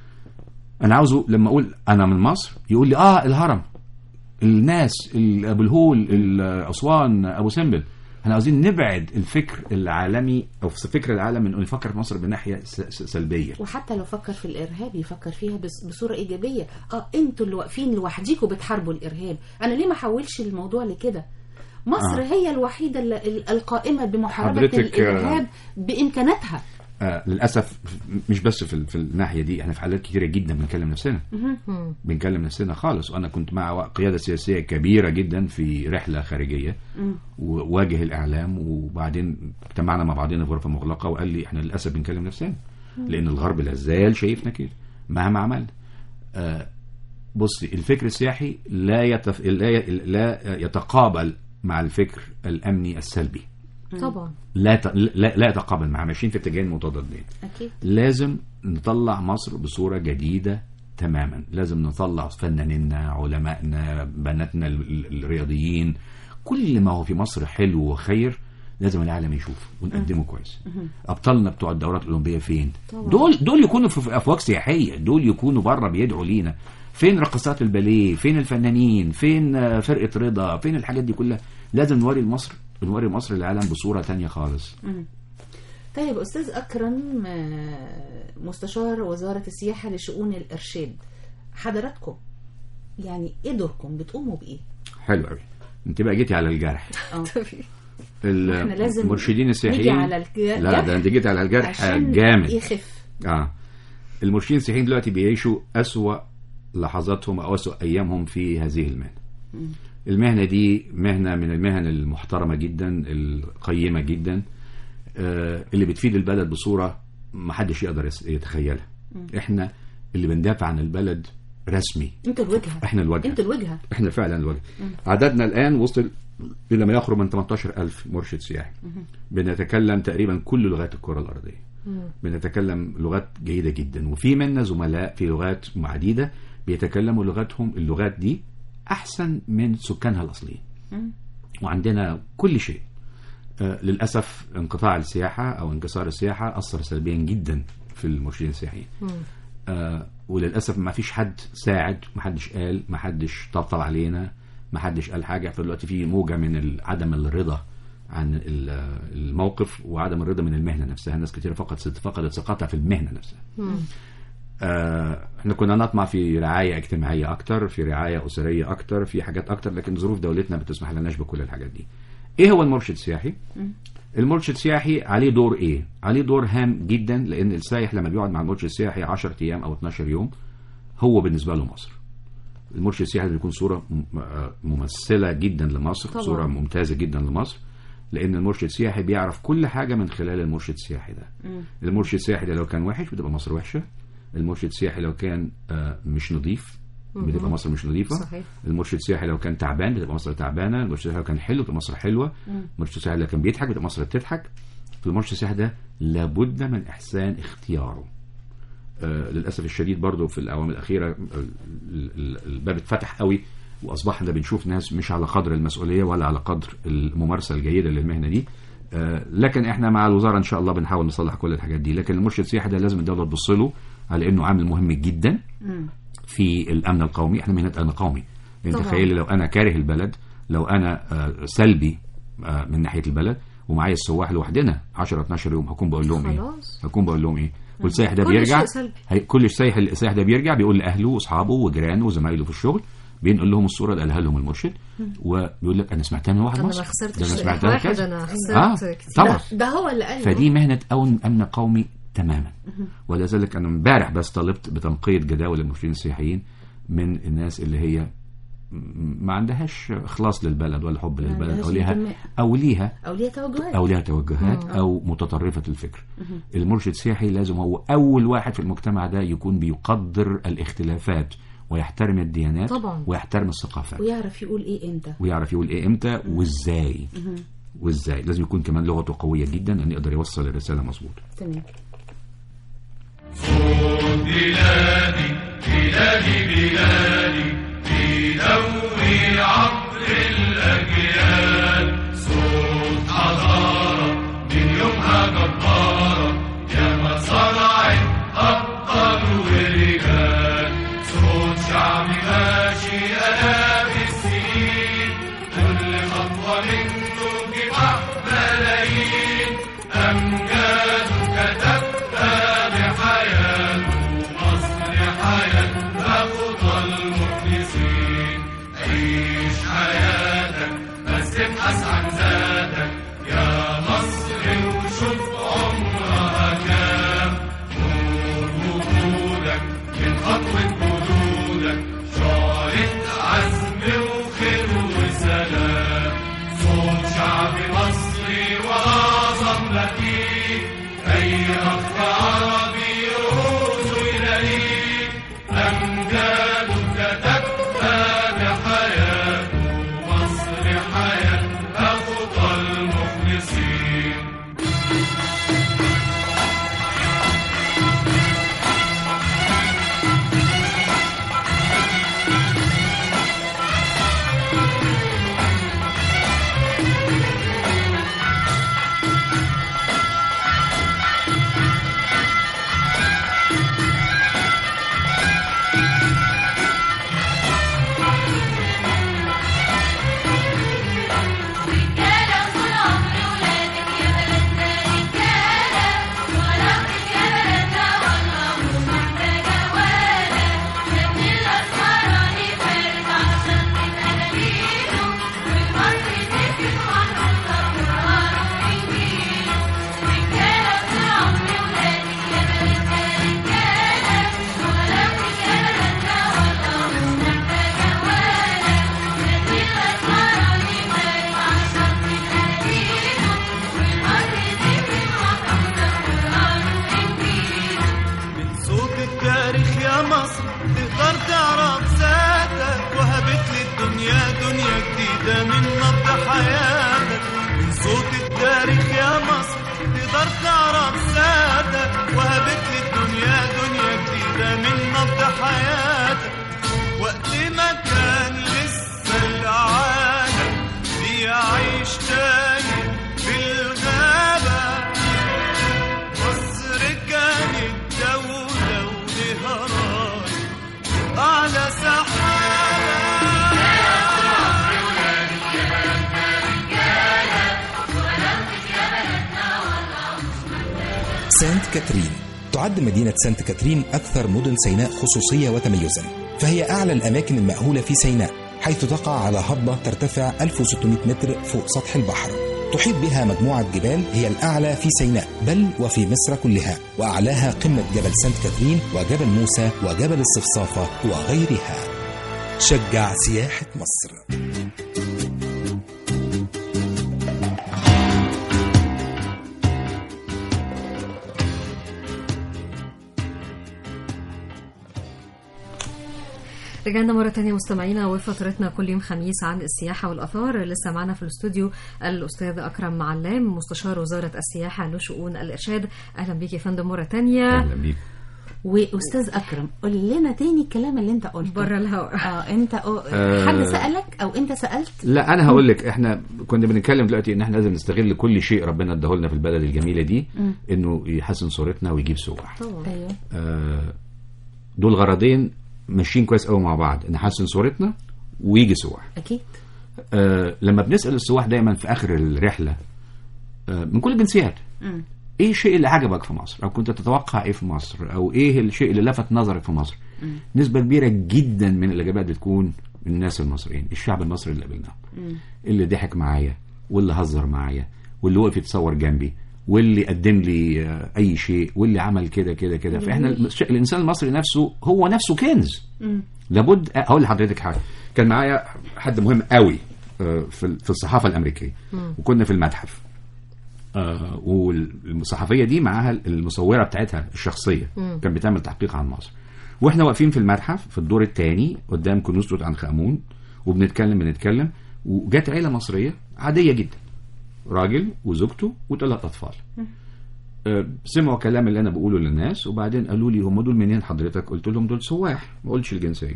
انا عاوزه لما اقول انا من مصر يقول لي اه الهرم الناس ال- ابو الهول ال- اسوان ابو سمبل احنا عاوزين نبعد الفكر العالمي او في فكر العالم من انه يفكر في مصر بناحيه س- س- سلبيه وحتى لو فكر في الارهاب يفكر فيها بس بصوره ايجابيه اه انتوا اللي واقفين لوحديكم بتحاربوا الارهاب انا ليه ما احولش الموضوع لكده مصر آه. آه. هي الوحيده اللي- ال- القائمه بمحاربه حضرتك، آه، الارهاب بامكاناتها آه للاسف مش بس في, في الناحيه دي احنا في حالات كتيره جدا بنكلم نفسنا بنكلم نفسنا خالص وانا كنت مع قياده سياسيه كبيره جدا في رحله خارجيه وواجه الاعلام وبعدين اجتمعنا مع بعضنا في غرفه مغلقه وقال لي احنا للاسف بنكلم نفسنا لان الغرب لا زال شايفنا كده مهما عملنا آه بصي الفكر السياحي لا يتف... لا ي- لا يتقابل مع الفكر الامني السلبي طبعا لا ت... لا, لا يتقابل مع ماشيين في اتجاهين متضادين اكيد لازم نطلع مصر بصورة جديدة تماما لازم نطلع فنانينا علمائنا بناتنا ال- ال- الرياضيين كل ما هو في مصر حلو وخير لازم العالم يشوفه ونقدمه كويس ابطالنا بتوع الدورات الاولمبيه فين دول دول يكونوا في في افواج سياحيه دول يكونوا بره بيدعوا لينا فين رقصات الباليه فين الفنانين فين آه، فرقه رضا فين الحاجات دي كلها لازم نوري مصر نوري مصر للعالم بصوره تانية خالص طيب استاذ اكرم آه، مستشار وزاره السياحه لشؤون الارشاد حضراتكم يعني ايه دوركم بتقوموا بايه حلو قوي انت بقى جيتي على الجرح اه ال- احنا لازم المرشدين نيجي السياحيين على الجرح لا ده انت جيت على الجرح عشان جامد يخف اه المرشدين السياحيين دلوقتي بيعيشوا أسوأ لحظاتهم او أسوأ ايامهم في هذه المهنه المهنه دي مهنه من المهن المحترمه جدا القيمه جدا آه اللي بتفيد البلد بصوره ما حدش يقدر يس- يتخيلها احنا اللي بندافع عن البلد رسمي انتوا الوجهه احنا الوجه انتوا الوجهه احنا فعلا الوجه عددنا الآن وصل إلى ما يقرب من 18000 مرشد سياحي بنتكلم تقريبا كل لغات الكرة الأرضية بنتكلم لغات جيدة جدا وفي منا زملاء في لغات عديدة بيتكلموا لغتهم اللغات دي أحسن من سكانها الأصليين وعندنا كل شيء آه، للأسف انقطاع السياحة أو انكسار السياحة أثر سلبيا جدا في المرشدين السياحيين آه وللاسف ما فيش حد ساعد ما حدش قال ما حدش طبطب علينا ما حدش قال حاجه فدلوقتي في موجه من ال- عدم الرضا عن ال- الموقف وعدم الرضا من المهنه نفسها ناس كتير فقدت فقدت ثقتها في المهنه نفسها آه، احنا كنا نطمع في رعايه اجتماعيه اكتر في رعايه اسريه اكتر في حاجات اكتر لكن ظروف دولتنا ما بتسمح لناش بكل الحاجات دي ايه هو المرشد السياحي المرشد السياحي عليه دور ايه عليه دور هام جدا لان السائح لما بيقعد مع المرشد السياحي 10 ايام او 12 يوم هو بالنسبه له مصر المرشد السياحي بيكون صوره م- آه ممثله جدا لمصر طبعاً. صوره ممتازه جدا لمصر لان المرشد السياحي بيعرف كل حاجه من خلال المرشد السياحي ده المرشد السياحي ده لو كان وحش بتبقى مصر وحشه المرشد السياحي لو كان آه مش نظيف بتبقى مصر مش نظيفه صحيح. المرشد السياحي لو كان تعبان بتبقى مصر تعبانه المرشد السياحي لو كان حلو بتبقى مصر حلوه المرشد السياحي لو كان بيضحك بتبقى مصر بتضحك المرشد السياحي ده لابد من احسان اختياره آه للاسف الشديد برضو في الاعوام الاخيره ال- ال- ال- الباب اتفتح قوي واصبحنا بنشوف ناس مش على قدر المسؤوليه ولا على قدر الممارسه الجيده للمهنه دي آه لكن احنا مع الوزاره ان شاء الله بنحاول نصلح كل الحاجات دي لكن المرشد السياحي ده لازم الدوله تبص له على انه عامل مهم جدا في الامن القومي احنا مهنه امن قومي انت طبعاً. تخيلي لو انا كاره البلد لو انا آه، سلبي آه، من ناحيه البلد ومعايا السواح لوحدنا 10 12 يوم هكون بقول لهم ايه خلاص. هكون بقول لهم ايه والسائح ده كل بيرجع شيء سلبي. هي كل سايح السائح ده بيرجع بيقول لاهله واصحابه وجيرانه وزمايله في الشغل بينقل لهم الصوره اللي قالها لهم المرشد وبيقول لك انا سمعتها من واحد انا مصري ما خسرتش ده انا سائح سمعتها واحد كذا. انا اه خسرت كتير طبعا ده هو اللي قال فدي مهنة أمن أمن قومي تماما ولذلك أنا امبارح بس طلبت بتنقية جداول المرشدين السياحيين من الناس اللي هي م- ما عندهاش إخلاص للبلد ولا حب للبلد عندهاش أو ليها انتماء. أو ليها او ليها توجهات أو ليها توجهات أو متطرفة الفكر المرشد السياحي لازم هو أول واحد في المجتمع ده يكون بيقدر الاختلافات ويحترم الديانات طبعاً. ويحترم الثقافات ويعرف يقول ايه امتى ويعرف يقول ايه امتى وازاي وازاي لازم يكون كمان لغته قويه جدا ان يقدر يوصل الرساله مظبوط تمام بلادي بلادي بلادي بيدوي عبر الأجيال صوت حضارة من يومها جبارة يا ما صنعت أبطال ورجال صوت شعب ماشي آلاف السنين كل خطوة منه جمع ملايين أمجاد كتبها بحياته مصر حياتها خطى المخلصين عيش حياتك بس ابحث عن ذاتك يا مصر وشوف عمرها كام نور وجودك من خطوة جدودك شعلة عزم وخير وسلام صوت شعب مصري وأعظم لطيف أي أخ عربي يعوز إليه أمجاد كتبها بحياته مصر حياتها خطى المخلصين رجالة طول عمري ولادك يا بلدنا رجالة وغلاوتك يا بلدنا والله مش محتاجة ولا نبني الأسمراني فارس عشان تتقابلينه والمصري سكت محروسة وقراره إنجيله رجالة طول عمري ولادك يا بلدنا رجالة وغلاوتك يا بلدنا والله مش محتاجة ولا نبني الأسمراني فارس عشان تتقابلينه والمصري سكت محروسة وقراره إنجيله من صوت التاريخ يا مصر تقدر تعرف ذاتك وهبت للدنيا دنيا جديدة من نبض حياتك من صوت التاريخ يا مصر تقدر تعرف ذاتك وهبت للدنيا دنيا جديدة من نبض حياتك وقت ما كان لسه العالم بيعيش تاني في الغابة مصر كانت دولة ولها راي أعلى سانت كاترين تعد مدينة سانت كاترين أكثر مدن سيناء خصوصية وتميزا فهي أعلى الأماكن المأهولة في سيناء حيث تقع على هضبة ترتفع 1600 متر فوق سطح البحر تحيط بها مجموعة جبال هي الأعلى في سيناء بل وفي مصر كلها وأعلاها قمة جبل سانت كاترين وجبل موسى وجبل الصفصافة وغيرها شجع سياحة مصر رجعنا مرة تانية مستمعينا وفترتنا كل يوم خميس عن السياحة والآثار لسه معنا في الاستوديو الأستاذ أكرم معلام مستشار وزارة السياحة لشؤون الإرشاد أهلا بيك يا فندم مرة تانية اهلا بيك واستاذ اكرم قول لنا تاني الكلام اللي انت قلته بره الهواء اه انت أو آه. حد سالك او انت سالت لا انا هقول لك احنا كنا بنتكلم دلوقتي ان احنا لازم نستغل كل شيء ربنا اداهولنا في البلد الجميله دي انه يحسن صورتنا ويجيب سواح طبعا ايوه آه، دول غرضين ماشيين كويس قوي مع بعض نحسن صورتنا ويجي سواح اكيد آه، لما بنسال السواح دايما في اخر الرحله آه، من كل الجنسيات مم. ايه الشيء اللي عجبك في مصر او كنت تتوقع ايه في مصر او ايه الشيء اللي لفت نظرك في مصر نسبه كبيره جدا من الاجابات بتكون من الناس المصريين الشعب المصري اللي قابلناه اللي ضحك معايا واللي هزر معايا واللي وقف يتصور جنبي واللي قدم لي آه، اي شيء واللي عمل كده كده كده فاحنا الش- الانسان المصري نفسه هو نفسه كنز لابد هقول لحضرتك حاجه كان معايا حد مهم قوي آه، في في الصحافه الامريكيه وكنا في المتحف آه، والصحفيه دي معاها المصوره بتاعتها الشخصيه كانت بتعمل تحقيق عن مصر واحنا واقفين في المتحف في الدور الثاني قدام كنوز توت عنخ امون وبنتكلم بنتكلم وجت عيله مصريه عاديه جدا راجل وزوجته وثلاث اطفال آه، سمعوا كلام اللي انا بقوله للناس وبعدين قالوا لي هم دول منين حضرتك قلت لهم دول سواح ما قلتش الجنسيه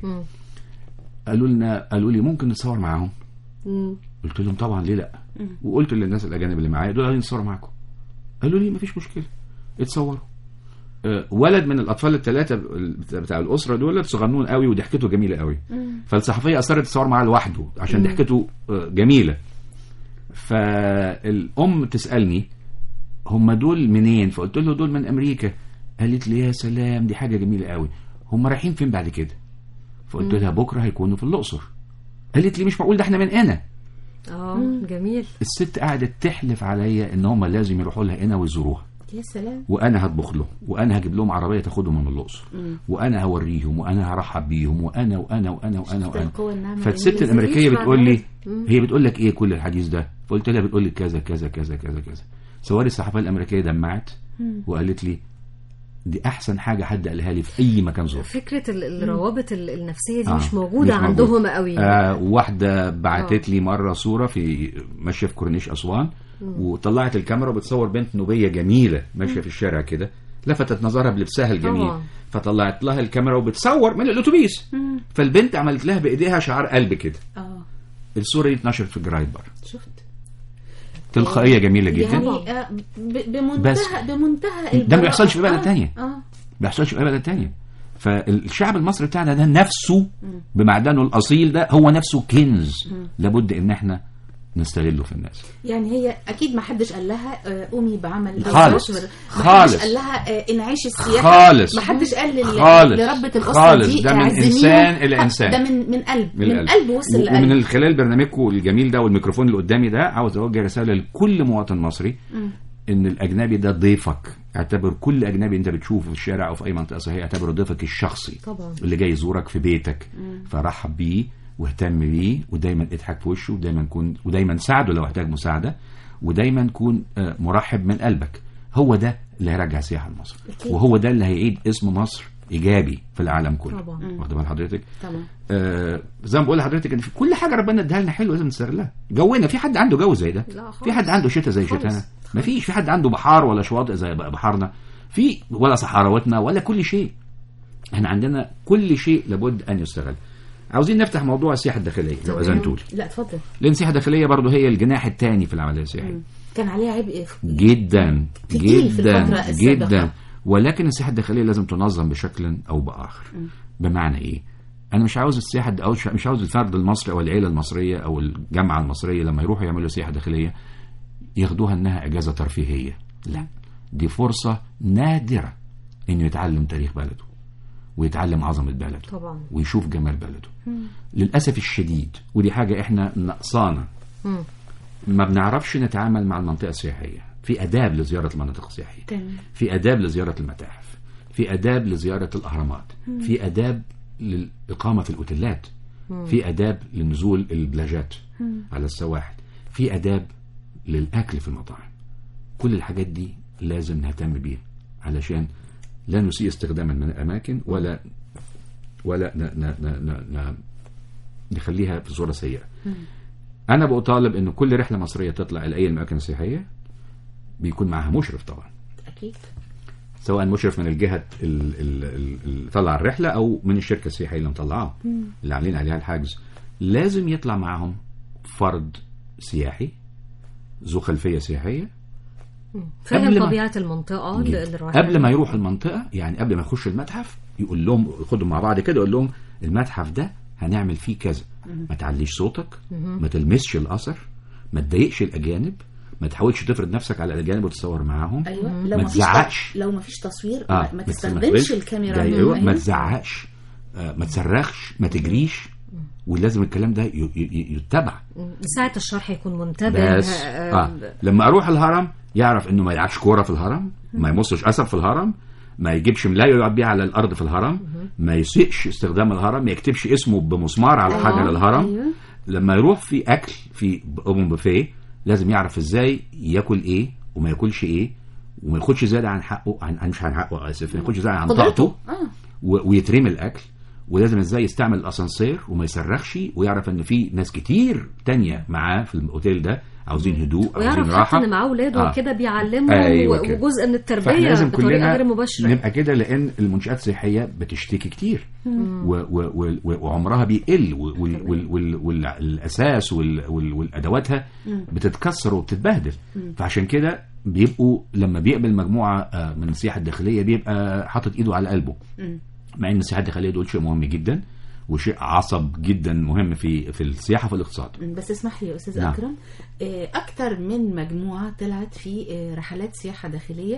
قالوا لنا قالوا لي ممكن نتصور معاهم قلت لهم طبعا ليه لا وقلت للناس الاجانب اللي معايا دول عايزين نتصور معاكم قالوا لي مفيش مشكله اتصوروا آه، ولد من الاطفال الثلاثه بتاع الاسره دول صغنون قوي وضحكته جميله قوي فالصحفيه اصرت تتصور معاه لوحده عشان ضحكته آه، جميله فالام تسالني هم دول منين فقلت له دول من امريكا قالت لي يا سلام دي حاجه جميله قوي هم رايحين فين بعد كده فقلت لها بكره هيكونوا في الاقصر قالت لي مش معقول ده احنا من هنا اه جميل الست قعدت تحلف عليا ان هم لازم يروحوا لها هنا ويزوروها يا سلام وانا هطبخ لهم وانا هجيب لهم عربيه تاخدهم من الاقصر وانا هوريهم وانا هرحب بيهم وانا وانا وانا وانا شفت وانا القوة الناعمة فالست الإنجليزية؟ الامريكيه يسمع بتقول لي كلام. هي بتقول لك ايه كل الحديث ده فقلت لها بتقول لي كذا كذا كذا كذا كذا كذا سواري الصحفيه الامريكيه دمعت وقالت لي دي احسن حاجه حد قالها لي في اي مكان زرت فكرة ال- الروابط ال- النفسية دي آه، مش موجودة مش عندهم موجودة. قوي آه واحدة بعتت لي مرة صورة في ماشية في كورنيش أسوان وطلعت الكاميرا وبتصور بنت نوبية جميلة ماشية في الشارع كده لفتت نظرها بلبسها الجميل طبعا. فطلعت لها الكاميرا وبتصور من الأتوبيس فالبنت عملت لها بإيديها شعار قلب كده اه الصورة دي اتنشرت في الجرايد بره شفت تلقائية جميلة جدا يعني آه ب- بمنتهى بس. بمنتهى ده ما البراءة. بيحصلش في بلد آه، تانية. اه ما بيحصلش في أي بلد تانية فالشعب المصري بتاعنا ده نفسه بمعدنه الأصيل ده هو نفسه كنز لابد إن احنا نستغله في الناس يعني هي اكيد ما حدش قال لها آه، قومي بعمل خالص. ما حدش خالص. قال لها آه، انعيشي السياحه خالص. ما حدش قال لل- خالص. لربة الاسره خالص. دي ده من اعزميهم. إنسان إلى إنسان. ده من من قلب من, القلب. قلب وصل و- لقلب ومن خلال برنامجكم الجميل ده والميكروفون اللي قدامي ده عاوز اوجه رساله لكل مواطن مصري ان الاجنبي ده ضيفك اعتبر كل اجنبي انت بتشوفه في الشارع او في اي منطقه صحيه اعتبره ضيفك الشخصي طبعا. اللي جاي يزورك في بيتك فرحب بيه واهتم بيه ودايما اضحك في وشه ودايما كون ودايما ساعده لو احتاج مساعده ودايما كون آه، مرحب من قلبك هو ده اللي هيرجع السياحه لمصر أكيد. وهو ده اللي هيعيد اسم مصر ايجابي في العالم كله طبعا. واخد بال حضرتك طبعا آه زي ما بقول لحضرتك ان في كل حاجه ربنا اداها لنا حلوه لازم نستغلها جونا في حد عنده جو زي ده لا خالص. في حد عنده شتاء زي خالص. شتانا مفيش في حد عنده بحار ولا شواطئ زي بحارنا في ولا صحراوتنا ولا كل شيء احنا عندنا كل شيء لابد ان يستغل عاوزين نفتح موضوع السياحه الداخليه لو اذنتوا لي لا اتفضل لان السياحه الداخليه برضه هي الجناح الثاني في العمليه السياحيه كان عليها عبء جدا تقيل في جدا الفترة السابقة. جدا ولكن السياحه الداخليه لازم تنظم بشكل او باخر بمعنى ايه انا مش عاوز السياحه او مش عاوز الفرد المصري او العيله المصريه او الجامعه المصريه لما يروحوا يعملوا سياحه داخليه ياخدوها انها اجازه ترفيهيه لا دي فرصه نادره انه يتعلم تاريخ بلده ويتعلم عظمه بلده طبعا ويشوف جمال بلده للاسف الشديد ودي حاجه احنا نقصانا مم. ما بنعرفش نتعامل مع المنطقه السياحيه في اداب لزياره المناطق السياحيه تمام في اداب لزياره المتاحف في اداب لزياره الاهرامات في اداب للاقامه في الاوتيلات في اداب لنزول البلاجات على السواحل في اداب للاكل في المطاعم كل الحاجات دي لازم نهتم بيها علشان لا نسيء استخداما من الاماكن ولا ولا ن ن ن ن ن نخليها في صوره سيئه انا بطالب ان كل رحله مصريه تطلع الى اي الاماكن السياحيه بيكون معاها مشرف طبعا اكيد سواء مشرف من الجهه ال- ال- ال- اللي طلع الرحله او من الشركه السياحيه اللي مطلعاها اللي عاملين عليها الحجز لازم يطلع معاهم فرد سياحي ذو خلفيه سياحيه فاهم قبل ما- طبيعه المنطقه اللي اللي رايح قبل ما يروح المنطقه يعني قبل ما يخش المتحف يقول لهم ياخدهم مع بعض كده يقول لهم المتحف ده هنعمل فيه كذا ما تعليش صوتك ما تلمسش الاثر ما تضايقش الاجانب ما تحاولش تفرض نفسك على الاجانب وتتصور معاهم ايوه لو ما ما فيش تزعقش. لو ما فيش تصوير اه ما, ما تس- تستخدمش تقولش- الكاميرا ده ايوه ما أيوة. تزعقش آه ما تصرخش ما تجريش ولازم الكلام ده ي- ي- يتبع ساعه الشرح يكون منتبه بس آه، آه. لما اروح الهرم يعرف انه ما يلعبش كوره في الهرم ما يمصش اسد في الهرم ما يجيبش ملايه يقعد بيها على الارض في الهرم ما يسيئش استخدام الهرم ما يكتبش اسمه بمسمار على أيوة. حاجه للهرم أيوة. لما يروح في اكل في اوبن بوفيه لازم يعرف ازاي ياكل ايه وما ياكلش ايه وما ياخدش زياده عن حقه عن عن- مش عن حقه اسف ما ياخدش زياده عن قدرته طاقته اه و- ويترمي الاكل ولازم ازاي يستعمل الاسانسير وما يسرخش ويعرف ان في ناس كتير تانية معاه في الاوتيل ده عاوزين هدوء عاوزين ويعرف حتى راحه ان معاه اولاده آه. كده بيعلمهم أيوة و- كده. وجزء من فاحنا التربيه لازم بطريقه كلنا غير مباشره نبقى كده لان المنشات السياحيه بتشتكي كتير و و و و وعمرها بيقل والاساس والادواتها بتتكسر وبتتبهدل فعشان كده بيبقوا لما بيقبل مجموعه آه، من السياحه الداخليه بيبقى حاطط ايده على قلبه مع ان السياحه الداخليه دول شيء مهم جدا وشيء عصب جدا مهم في في السياحه وفي الاقتصاد بس اسمح لي يا استاذ نعم. اكرم آه، اكتر من مجموعه طلعت في آه، رحلات سياحه داخليه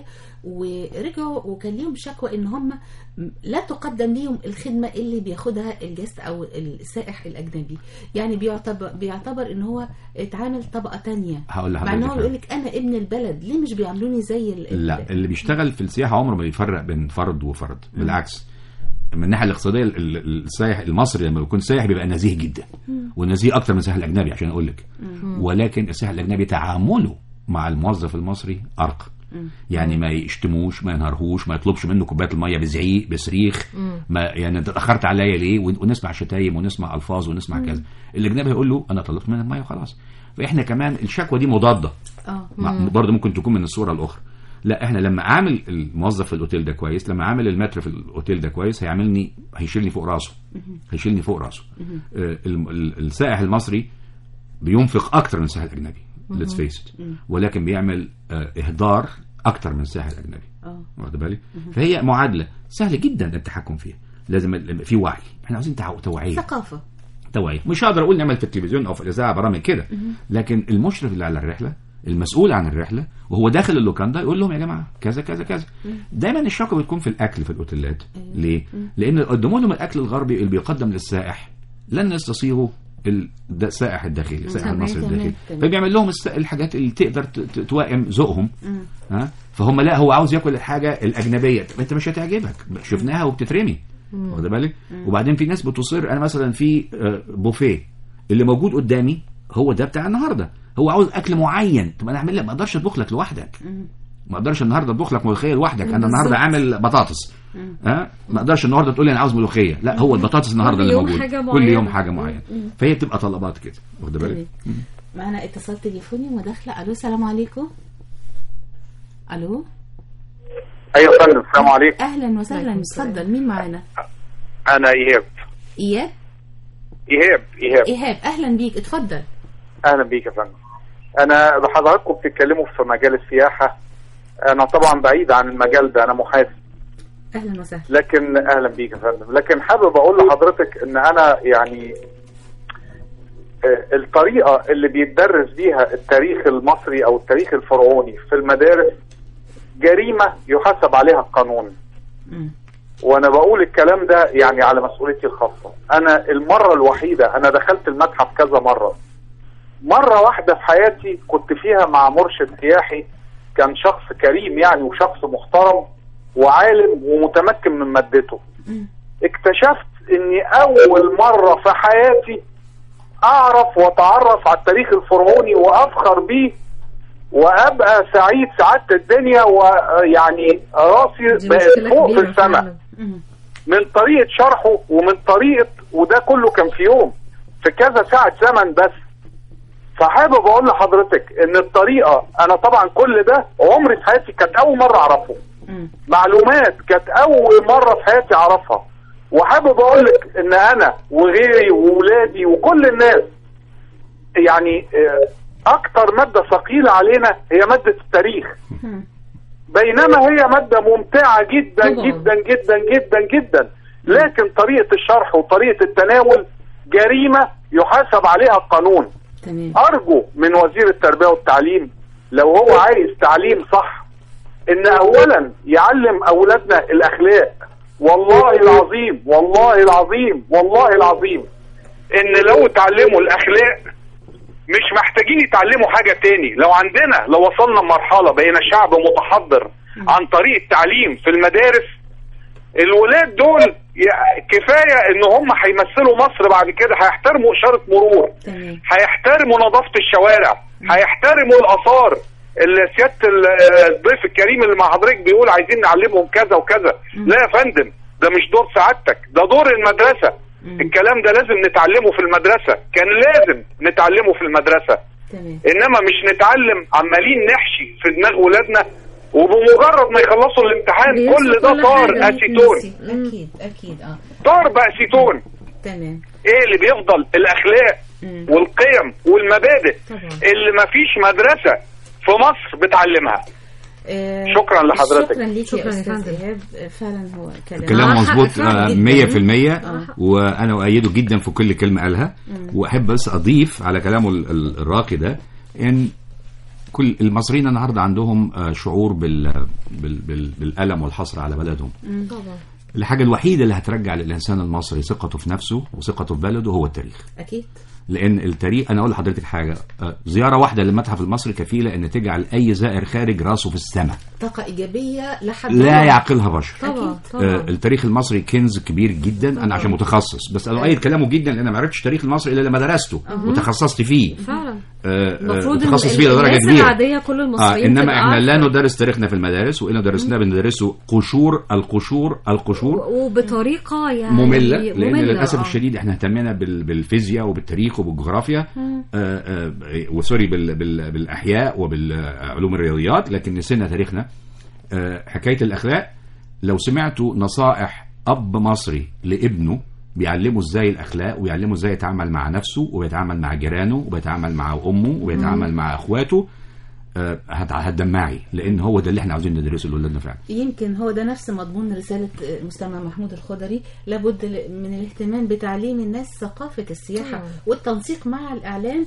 ورجعوا وكان ليهم شكوى ان هم م- لا تقدم ليهم الخدمه اللي بياخدها الجست او السائح الاجنبي يعني بيعتبر بيعتبر ان هو اتعامل طبقه تانية هقول مع ان هو لحضرتك بيقول لك انا ابن البلد ليه مش بيعاملوني زي ال- ال- لا اللي بيشتغل في السياحه عمره ما بيفرق بين فرد وفرد بالعكس من الناحيه الاقتصاديه ال- ال- السائح المصري لما بيكون سائح بيبقى نزيه جدا ونزيه اكتر من السائح الاجنبي عشان اقول لك ولكن السائح الاجنبي تعامله مع الموظف المصري ارقى يعني ما يشتموش ما ينهرهوش ما يطلبش منه كوبايه الميه بزعيق بصريخ ما يعني انت اتاخرت عليا ليه ون- ونسمع شتايم ونسمع الفاظ ونسمع كذا الاجنبي هيقول له انا طلبت منك الميه وخلاص فاحنا كمان الشكوى دي مضاده اه مع- برضه ممكن تكون من الصوره الاخرى لا احنا لما عامل الموظف في الاوتيل ده كويس لما عامل المتر في الاوتيل ده كويس هيعملني هيشيلني فوق راسه هيشيلني فوق راسه آه، ال- ال- السائح المصري بينفق اكتر من السائح الاجنبي ليتس فيس ولكن بيعمل آه، اهدار اكتر من السائح الاجنبي اه واخد بالك فهي معادله سهل جدا التحكم فيها لازم يبقى في وعي احنا عاوزين توع- توعيه ثقافه توعيه مش هقدر اقول نعمل في التلفزيون او في الاذاعه برامج كده لكن المشرف اللي على الرحله المسؤول عن الرحله وهو داخل اللوكاندا يقول لهم يا جماعه كذا كذا كذا دايما الشكوى بتكون في الاكل في الاوتيلات ليه لان قدموا لهم الاكل الغربي اللي بيقدم للسائح لن يستصيغوا ال- ده السائح الداخلي السائح تمام، المصري تمام، الداخلي تمام. فبيعمل لهم الس- الحاجات اللي تقدر ت- ت- توائم ذوقهم ها فهم لا هو عاوز ياكل الحاجه الاجنبيه طب انت مش هتعجبك شفناها وبتترمي واخد بالك وبعدين في ناس بتصر انا مثلا في آه، بوفيه اللي موجود قدامي هو ده بتاع النهارده هو عاوز اكل معين طب انا اعمل لك ما اقدرش اطبخ لك لوحدك ما اقدرش النهارده اطبخ لك ملوخيه لوحدك انا النهارده عامل بطاطس ها ما اقدرش النهارده تقول لي انا عاوز ملوخيه لا هو البطاطس النهارده كل اللي يوم موجود حاجة كل معينة. يوم حاجه معينه فهي بتبقى طلبات كده واخد بالك تمام. معنا اتصال تليفوني مداخله الو السلام عليكم الو ايوه يا فندم السلام عليكم اهلا وسهلا عليكم السلام. اتفضل مين معانا انا ايهاب اياد ايهاب ايهاب ايهاب اهلا بيك اتفضل اهلا بيك يا فندم انا حضراتكم بتتكلموا في مجال السياحه انا طبعا بعيد عن المجال ده انا محاسب اهلا وسهلا لكن اهلا بيك يا فندم لكن حابب اقول لحضرتك ان انا يعني آه، الطريقه اللي بيتدرس بيها التاريخ المصري او التاريخ الفرعوني في المدارس جريمه يحاسب عليها القانون مم. وانا بقول الكلام ده يعني على مسؤوليتي الخاصه انا المره الوحيده انا دخلت المتحف كذا مره مره واحده في حياتي كنت فيها مع مرشد سياحي كان شخص كريم يعني وشخص محترم وعالم ومتمكن من مادته اكتشفت اني اول مرة في حياتي اعرف واتعرف على التاريخ الفرعوني وافخر بيه وابقى سعيد سعادة الدنيا ويعني راسي دي بقت مشكلة فوق في كبيرة السماء فعلا. من طريقة شرحه ومن طريقة وده كله كان في يوم في كذا ساعة زمن بس فحابب اقول لحضرتك ان الطريقة انا طبعا كل ده عمري في حياتي كانت اول مرة اعرفه معلومات كانت اول مرة في حياتي اعرفها وحابب اقول لك ان انا وغيري وولادي وكل الناس يعني آه، اكتر مادة ثقيلة علينا هي مادة التاريخ بينما هي مادة ممتعة جدا طبعاً. جدا جدا جدا جدا لكن طريقة الشرح وطريقة التناول جريمة يحاسب عليها القانون تمام أرجو من وزير التربية والتعليم لو هو عايز تعليم صح إن أولا يعلم أولادنا الأخلاق والله العظيم والله العظيم والله العظيم إن لو تعلموا الأخلاق مش محتاجين يتعلموا حاجة تاني لو عندنا لو وصلنا لمرحلة بقينا شعب متحضر عن طريق التعليم في المدارس الولاد دول ي- كفاية ان هم هيمثلوا مصر بعد كده هيحترموا اشارة مرور تمام هيحترموا نظافة الشوارع هيحترموا الآثار اللي سيادة ال- الضيف الكريم اللي مع حضرتك بيقول عايزين نعلمهم كذا وكذا لا يا فندم ده مش دور سعادتك ده دور المدرسة الكلام ده لازم نتعلمه في المدرسة كان لازم نتعلمه في المدرسة تمام انما مش نتعلم عمالين نحشي في دماغ ولادنا وبمجرد ما يخلصوا الامتحان بينسوا كل ده كل طار حاجة. اسيتون اكيد اكيد اه طار باسيتون تمام ايه اللي بيفضل الاخلاق مم. والقيم والمبادئ طبعا. اللي مفيش مدرسة في مصر بتعلمها آه، شكراً لحضرتك. شكرا ليك شكراً يا يا استاذ فندم. ايهاب آه، فعلا هو كلام كلام آه، حق مظبوط فعلا آه، جداً. مية في المية آه. وأنا أؤيده جدا في كل كلمة قالها وأحب بس أضيف على كلامه ال- ال- الراقي ده إن كل المصريين النهارده عندهم آه، شعور بال بال بال بالألم والحسرة على بلدهم طبعا الحاجة الوحيدة اللي هترجع للإنسان المصري ثقته في نفسه وثقته في بلده هو التاريخ اكيد لان التاريخ انا اقول لحضرتك حاجه آه، زياره واحده للمتحف المصري كفيله ان تجعل اي زائر خارج راسه في السماء طاقه ايجابيه لحد لا دلوقتي. يعقلها بشر طبعا أكيد. آه، طبعا التاريخ المصري كنز كبير جدا انا عشان متخصص بس انا اؤيد كلامه جدا لان ما عرفتش التاريخ المصري الا لما درسته وتخصصت فيه فعلا آه، آه، المفروض ان متخصص فيه لدرجه الناس كبيره العاديه كل آه المصريين انما تبقى احنا لا عارفة. ندرس تاريخنا في المدارس وإن درسناه بندرسه قشور القشور القشور و- وبطريقه يعني مملة لأن مملة، للأسف آه. الشديد احنا اهتمينا بال- بالفيزياء وبالتاريخ وبالجغرافيا آه، آه، وسوري بال- بال- بالأحياء وبالعلوم الرياضيات لكن نسينا تاريخنا آه، حكاية الأخلاق لو سمعتوا نصائح أب مصري لابنه بيعلمه ازاي الاخلاق ويعلمه ازاي يتعامل مع نفسه ويتعامل مع جيرانه وبيتعامل مع امه وبيتعامل مع اخواته آه، هت- هتدمعي لان هو ده اللي احنا عاوزين ندرسه لاولادنا فعلا يمكن هو ده نفس مضمون رسالة المستمع محمود الخضري لابد ل- من الاهتمام بتعليم الناس ثقافة السياحة طبعا. والتنسيق مع الإعلام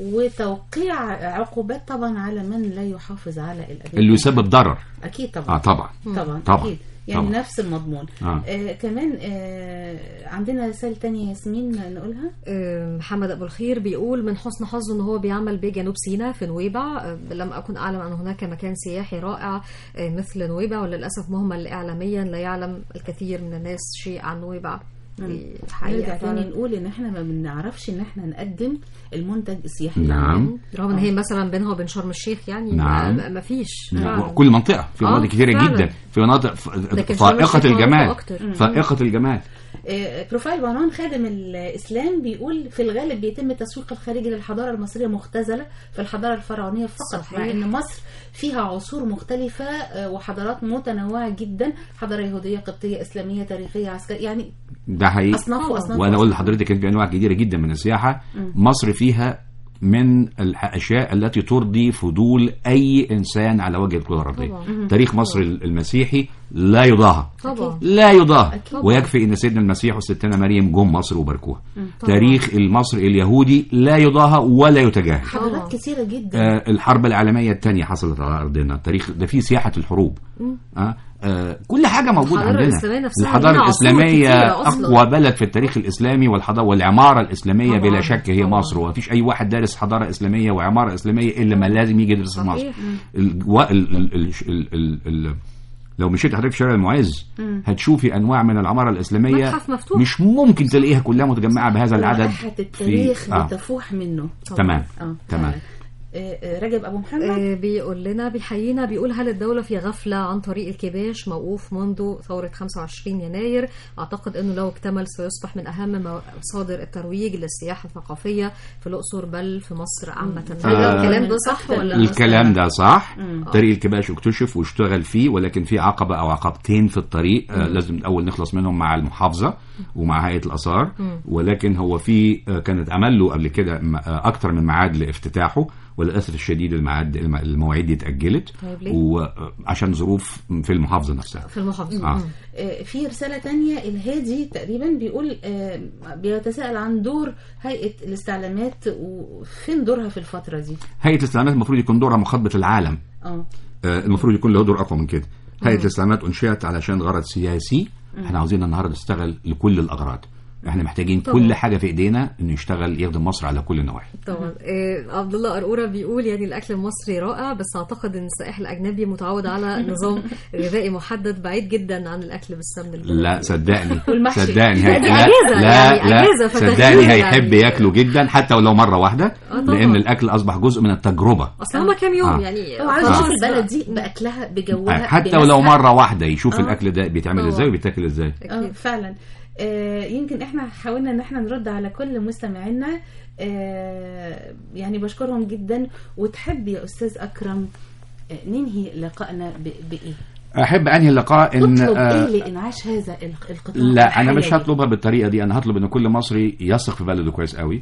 وتوقيع عقوبات طبعا على من لا يحافظ على الأدب اللي يسبب ضرر أكيد اه طبعا طبعا طبعا طبعا. أكيد يعني طبعا. نفس المضمون آه. آه كمان آه عندنا رسالة تانية ياسمين نقولها آه، محمد ابو الخير بيقول من حسن حظه ان هو بيعمل بجنوب سيناء في نويبع آه، لم اكن اعلم ان هناك مكان سياحي رائع آه، مثل نويبع وللاسف مهمل اعلاميا لا يعلم الكثير من الناس شيء عن نويبع دي حقيقة نرجع تاني فعلا. نقول ان احنا ما بنعرفش ان احنا نقدم المنتج السياحي نعم رغم ان هي مثلا بينها وبين شرم الشيخ يعني نعم. ما- ما فيش نعم. فعلا. كل منطقة في آه، مناطق كثيرة فعلا. جدا في مناطق ف- لكن شرم فائقة الشيخ معروفة الجمال أكتر. فائقة الجمال آه، بروفايل بعنوان خادم الإسلام بيقول في الغالب بيتم التسويق الخارجي للحضارة المصرية مختزلة في الحضارة الفرعونية فقط صحيح. مع أن مصر فيها عصور مختلفة آه، وحضارات متنوعة جدا حضارة يهودية قبطية إسلامية تاريخية عسكرية يعني ده حقيقي أصناف وأصناف وانا اقول وأصناف. لحضرتك ان في انواع كثيره جدا من السياحه مصر فيها من الاشياء التي ترضي فضول اي انسان على وجه الكره الارضيه طبعا. تاريخ مصر المسيحي لا يضاهى طبعا لا يضاهى أكيد. ويكفي ان سيدنا المسيح وستنا مريم جم مصر وباركوها تاريخ المصري اليهودي لا يضاهى ولا يتجاهل حضارات طبعا. كثيرة جدا آه الحرب العالميه الثانيه حصلت على ارضنا التاريخ ده فيه سياحه الحروب آه آه كل حاجه موجوده الحضارة عندنا الإسلامية نفسها الحضاره ليها عصور الاسلاميه كتيرة أصلاً. اقوى بلد في التاريخ الاسلامي والحضاره والعماره الاسلاميه طبعاً. بلا شك هي طبعاً. مصر ومفيش اي واحد دارس حضاره اسلاميه وعماره اسلاميه الا ما لازم يجي يدرس في مصر صحيح. الجو- ال- ال- ال- ال- ال- ال- لو مشيت حضرتك في شارع المعز مم. هتشوفي انواع من العماره الاسلاميه متحف مفتوح. مش ممكن تلاقيها كلها متجمعه بهذا العدد رائحة التاريخ في- آه. بتفوح منه تمام اه تمام فعلا. آه، آه، رجب ابو محمد آه، بيقول لنا بيحيينا بيقول هل الدولة في غفلة عن طريق الكباش موقوف منذ ثورة 25 يناير أعتقد أنه لو اكتمل سيصبح من أهم مصادر الترويج للسياحة الثقافية في الأقصر بل في مصر عامة هل آه. الكلام ده صح ولا الكلام ده صح مم. طريق الكباش اكتشف واشتغل فيه ولكن في عقبة أو عقبتين في الطريق آه لازم الأول نخلص منهم مع المحافظة ومع هيئة الآثار مم. ولكن هو في آه كانت عمل له قبل كده م- آه أكتر من ميعاد لافتتاحه وللأسف الشديد الميعاد الم- المواعيد دي اتأجلت طيب ليه؟ وعشان ظروف في المحافظة نفسها في المحافظة آه. مم. آه، في رسالة تانية الهادي تقريبا بيقول آه، بيتساءل عن دور هيئة الاستعلامات وفين دورها في الفترة دي هيئة الاستعلامات المفروض يكون دورها مخاطبة العالم اه آه، المفروض يكون له دور اقوى من كده هيئه الاستعلامات انشئت علشان غرض سياسي احنا عاوزين النهارده نشتغل لكل الاغراض احنا محتاجين طبعا. كل حاجه في ايدينا انه يشتغل يخدم مصر على كل النواحي طبعا إيه عبد الله قرقوره بيقول يعني الاكل المصري رائع بس اعتقد ان السائح الاجنبي متعود على نظام غذائي محدد بعيد جدا عن الاكل بالسمن البلدي لا صدقني والمحشي. صدقني لا، هي... دي لا أجازة، لا, يعني لا أجازة فتغيير صدقني هيحب يعني. ياكله جدا حتى ولو مره واحده آه، طبعا. لان الاكل اصبح جزء من التجربه اصل هما كام يوم آه. يعني هو عاوز خلاص يشوف بقى. البلد دي باكلها بجوها حتى ولو بناسها. مره واحده يشوف آه. الاكل ده بيتعمل طبعا. ازاي وبيتاكل ازاي اه أكيد. فعلا آه يمكن احنا حاولنا ان احنا نرد على كل مستمعينا آه يعني بشكرهم جدا وتحب يا استاذ اكرم آه ننهي لقائنا ب- بايه؟ احب انهي اللقاء ان تطلب آه، ايه لانعاش هذا ال- القطاع لا انا مش الحيوي؟ هطلبها بالطريقه دي انا هطلب ان كل مصري يثق في بلده كويس قوي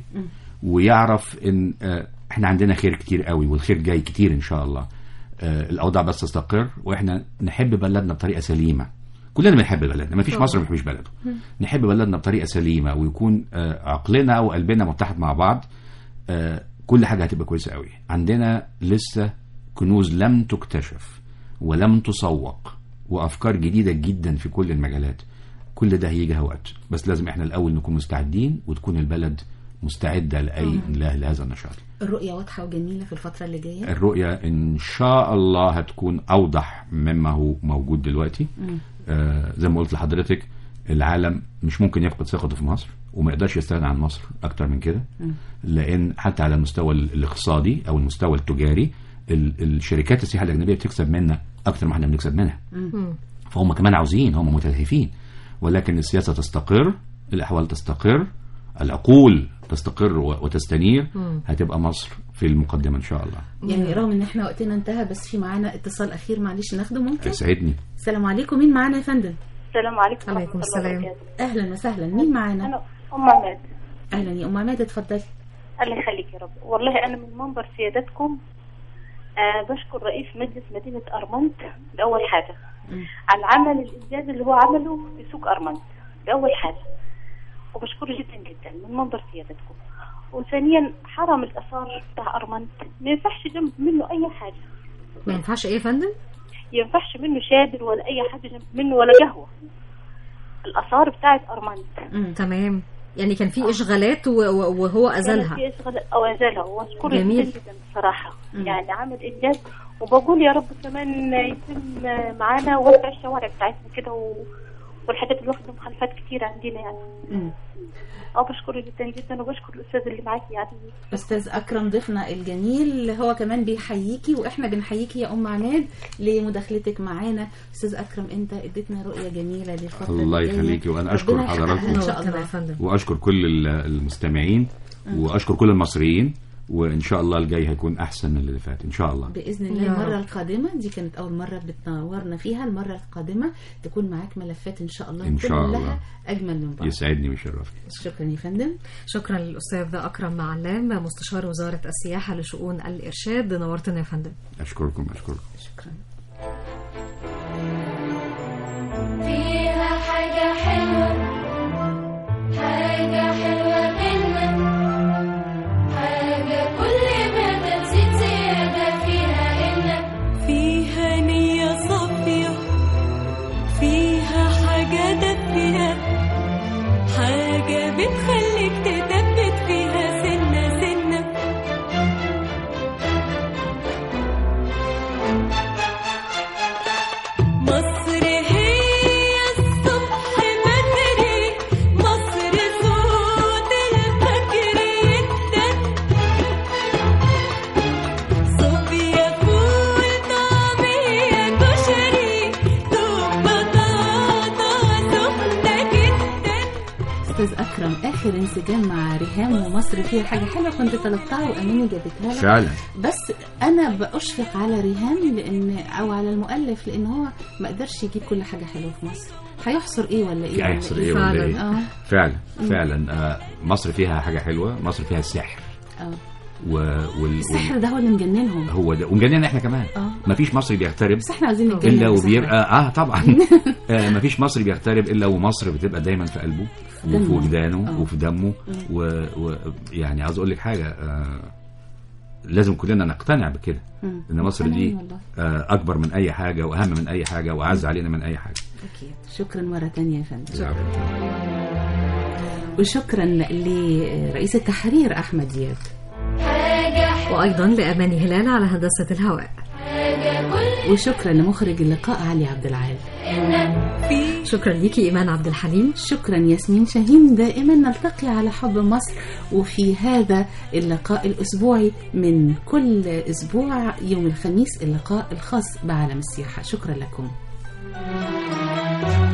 ويعرف ان آه، احنا عندنا خير كتير قوي والخير جاي كتير ان شاء الله آه، الاوضاع بس تستقر واحنا نحب بلدنا بطريقه سليمه كلنا بنحب بلدنا ما فيش طبعا. مصر ما بيحبش بلده نحب بلدنا بطريقه سليمه ويكون آه، عقلنا وقلبنا متحد مع بعض آه، كل حاجه هتبقى كويسه قوي عندنا لسه كنوز لم تكتشف ولم تسوق وافكار جديده جدا في كل المجالات كل ده هيجي وقت بس لازم احنا الاول نكون مستعدين وتكون البلد مستعده لاي له- لهذا النشاط الرؤيه واضحه وجميله في الفتره اللي جايه الرؤيه ان شاء الله هتكون اوضح مما هو موجود دلوقتي آه زي ما قلت لحضرتك العالم مش ممكن يفقد ثقته في مصر وما يقدرش يستغنى عن مصر اكتر من كده لان حتى على المستوى ال- الاقتصادي او المستوى التجاري ال- الشركات السياحه الاجنبيه بتكسب منا اكتر ما احنا بنكسب منها مم. فهم كمان عاوزين هم متلهفين ولكن السياسه تستقر الاحوال تستقر العقول تستقر و- وتستنير مم. هتبقى مصر في المقدمه ان شاء الله يعني رغم ان احنا وقتنا انتهى بس في معانا اتصال اخير معلش ناخده ممكن يسعدني السلام عليكم مين معانا يا فندم السلام عليكم عليكم ورحمة الله السلام. وبركاته. اهلا وسهلا مين معانا أنا أم عماد اهلا يا ام عماد اتفضلي الله يخليك يا رب والله أنا من منبر سيادتكم آه بشكر رئيس مجلس مدينة أرمنت لأول حاجة مم. على العمل الإنجاز اللي هو عمله في سوق أرمنت لأول حاجة وبشكره جدا جدا من منبر سيادتكم وثانيا حرم الآثار بتاع أرمنت ما ينفعش جنب منه أي حاجة ما ينفعش ايه يا فندم ينفعش منه شادر ولا أي حاجة جنب منه ولا قهوة الآثار بتاعت أرمنت مم. تمام يعني كان في اشغالات و- و- وهو ازالها كانت يشغل او ازالها واشكره جميل. جدا جدا بصراحه مم. يعني عمل انجاز وبقول يا رب كمان يتم معانا وسع الشوارع بتاعتنا كده و... والحاجات اللي واخده مخالفات كتير عندنا يعني مم. اه بشكره جدا جدا وبشكر الاستاذ اللي معاكي يعني استاذ اكرم ضيفنا الجميل هو كمان بيحييكي واحنا بنحييكي يا ام عماد لمداخلتك معانا استاذ اكرم انت اديتنا رؤيه جميله للفتره الله اللي جاية. يخليكي وأنا أشكر ربنا يحققها حضراتكم. ان شاء نورتنا يا الله فندم واشكر كل ال- المستمعين واشكر كل المصريين وان شاء الله الجاي هيكون احسن من اللي فات ان شاء الله باذن يا الله المره رب. القادمه دي كانت اول مره بتنورنا فيها المره القادمه تكون معاك ملفات ان شاء الله إن شاء كلها الله. اجمل من بعض يسعدني ويشرفني شكرا يا فندم شكرا للاستاذ اكرم معلم مستشار وزاره السياحه لشؤون الارشاد نورتنا يا فندم اشكركم اشكركم شكرا فيها حاجة حلوة حاجة حلوة منا حاجة كل ما تزيد زيادة فيها إن فيها نية صافية فيها حاجة دافية حاجة بتخليك تثبت فيها سنة سنة اخر انسجام مع ريهام ومصر فيها حاجه حلوه كنت طلبتها واماني جابتها لك فعلا بس انا بأشفق على ريهام لان او على المؤلف لان هو ما قدرش يجيب كل حاجه حلوه في مصر هيحصر ايه ولا ايه ولا هيحصل ايه ولا فعلاً. ايه اه فعلا مم. فعلا آه مصر فيها حاجه حلوه مصر فيها السحر اه و... وال... السحر ده هو اللي مجننهم هو ده ومجننا احنا كمان اه مفيش مصري بيغترب بس احنا عايزين نتجنن الا بسحر. وبيبقى اه طبعا آه مفيش مصري بيغترب الا ومصر بتبقى دايما في قلبه وفي دمه. وجدانه آه. وفي دمه ويعني عاوز اقول لك حاجه آه لازم كلنا نقتنع بكده مم. ان مصر دي مقتنعين والله. آه اكبر من اي حاجه واهم من اي حاجه واعز علينا من اي حاجه اكيد شكرا مره تانية يا فندم وشكرا لرئيس التحرير احمد دياب وأيضا لأماني هلال على هندسة الهواء وشكرا لمخرج اللقاء علي عبد العال شكرا ليكي إيمان عبد الحليم شكرا ياسمين شاهين دائما نلتقي على حب مصر وفي هذا اللقاء الأسبوعي من كل أسبوع يوم الخميس اللقاء الخاص بعالم السياحة شكرا لكم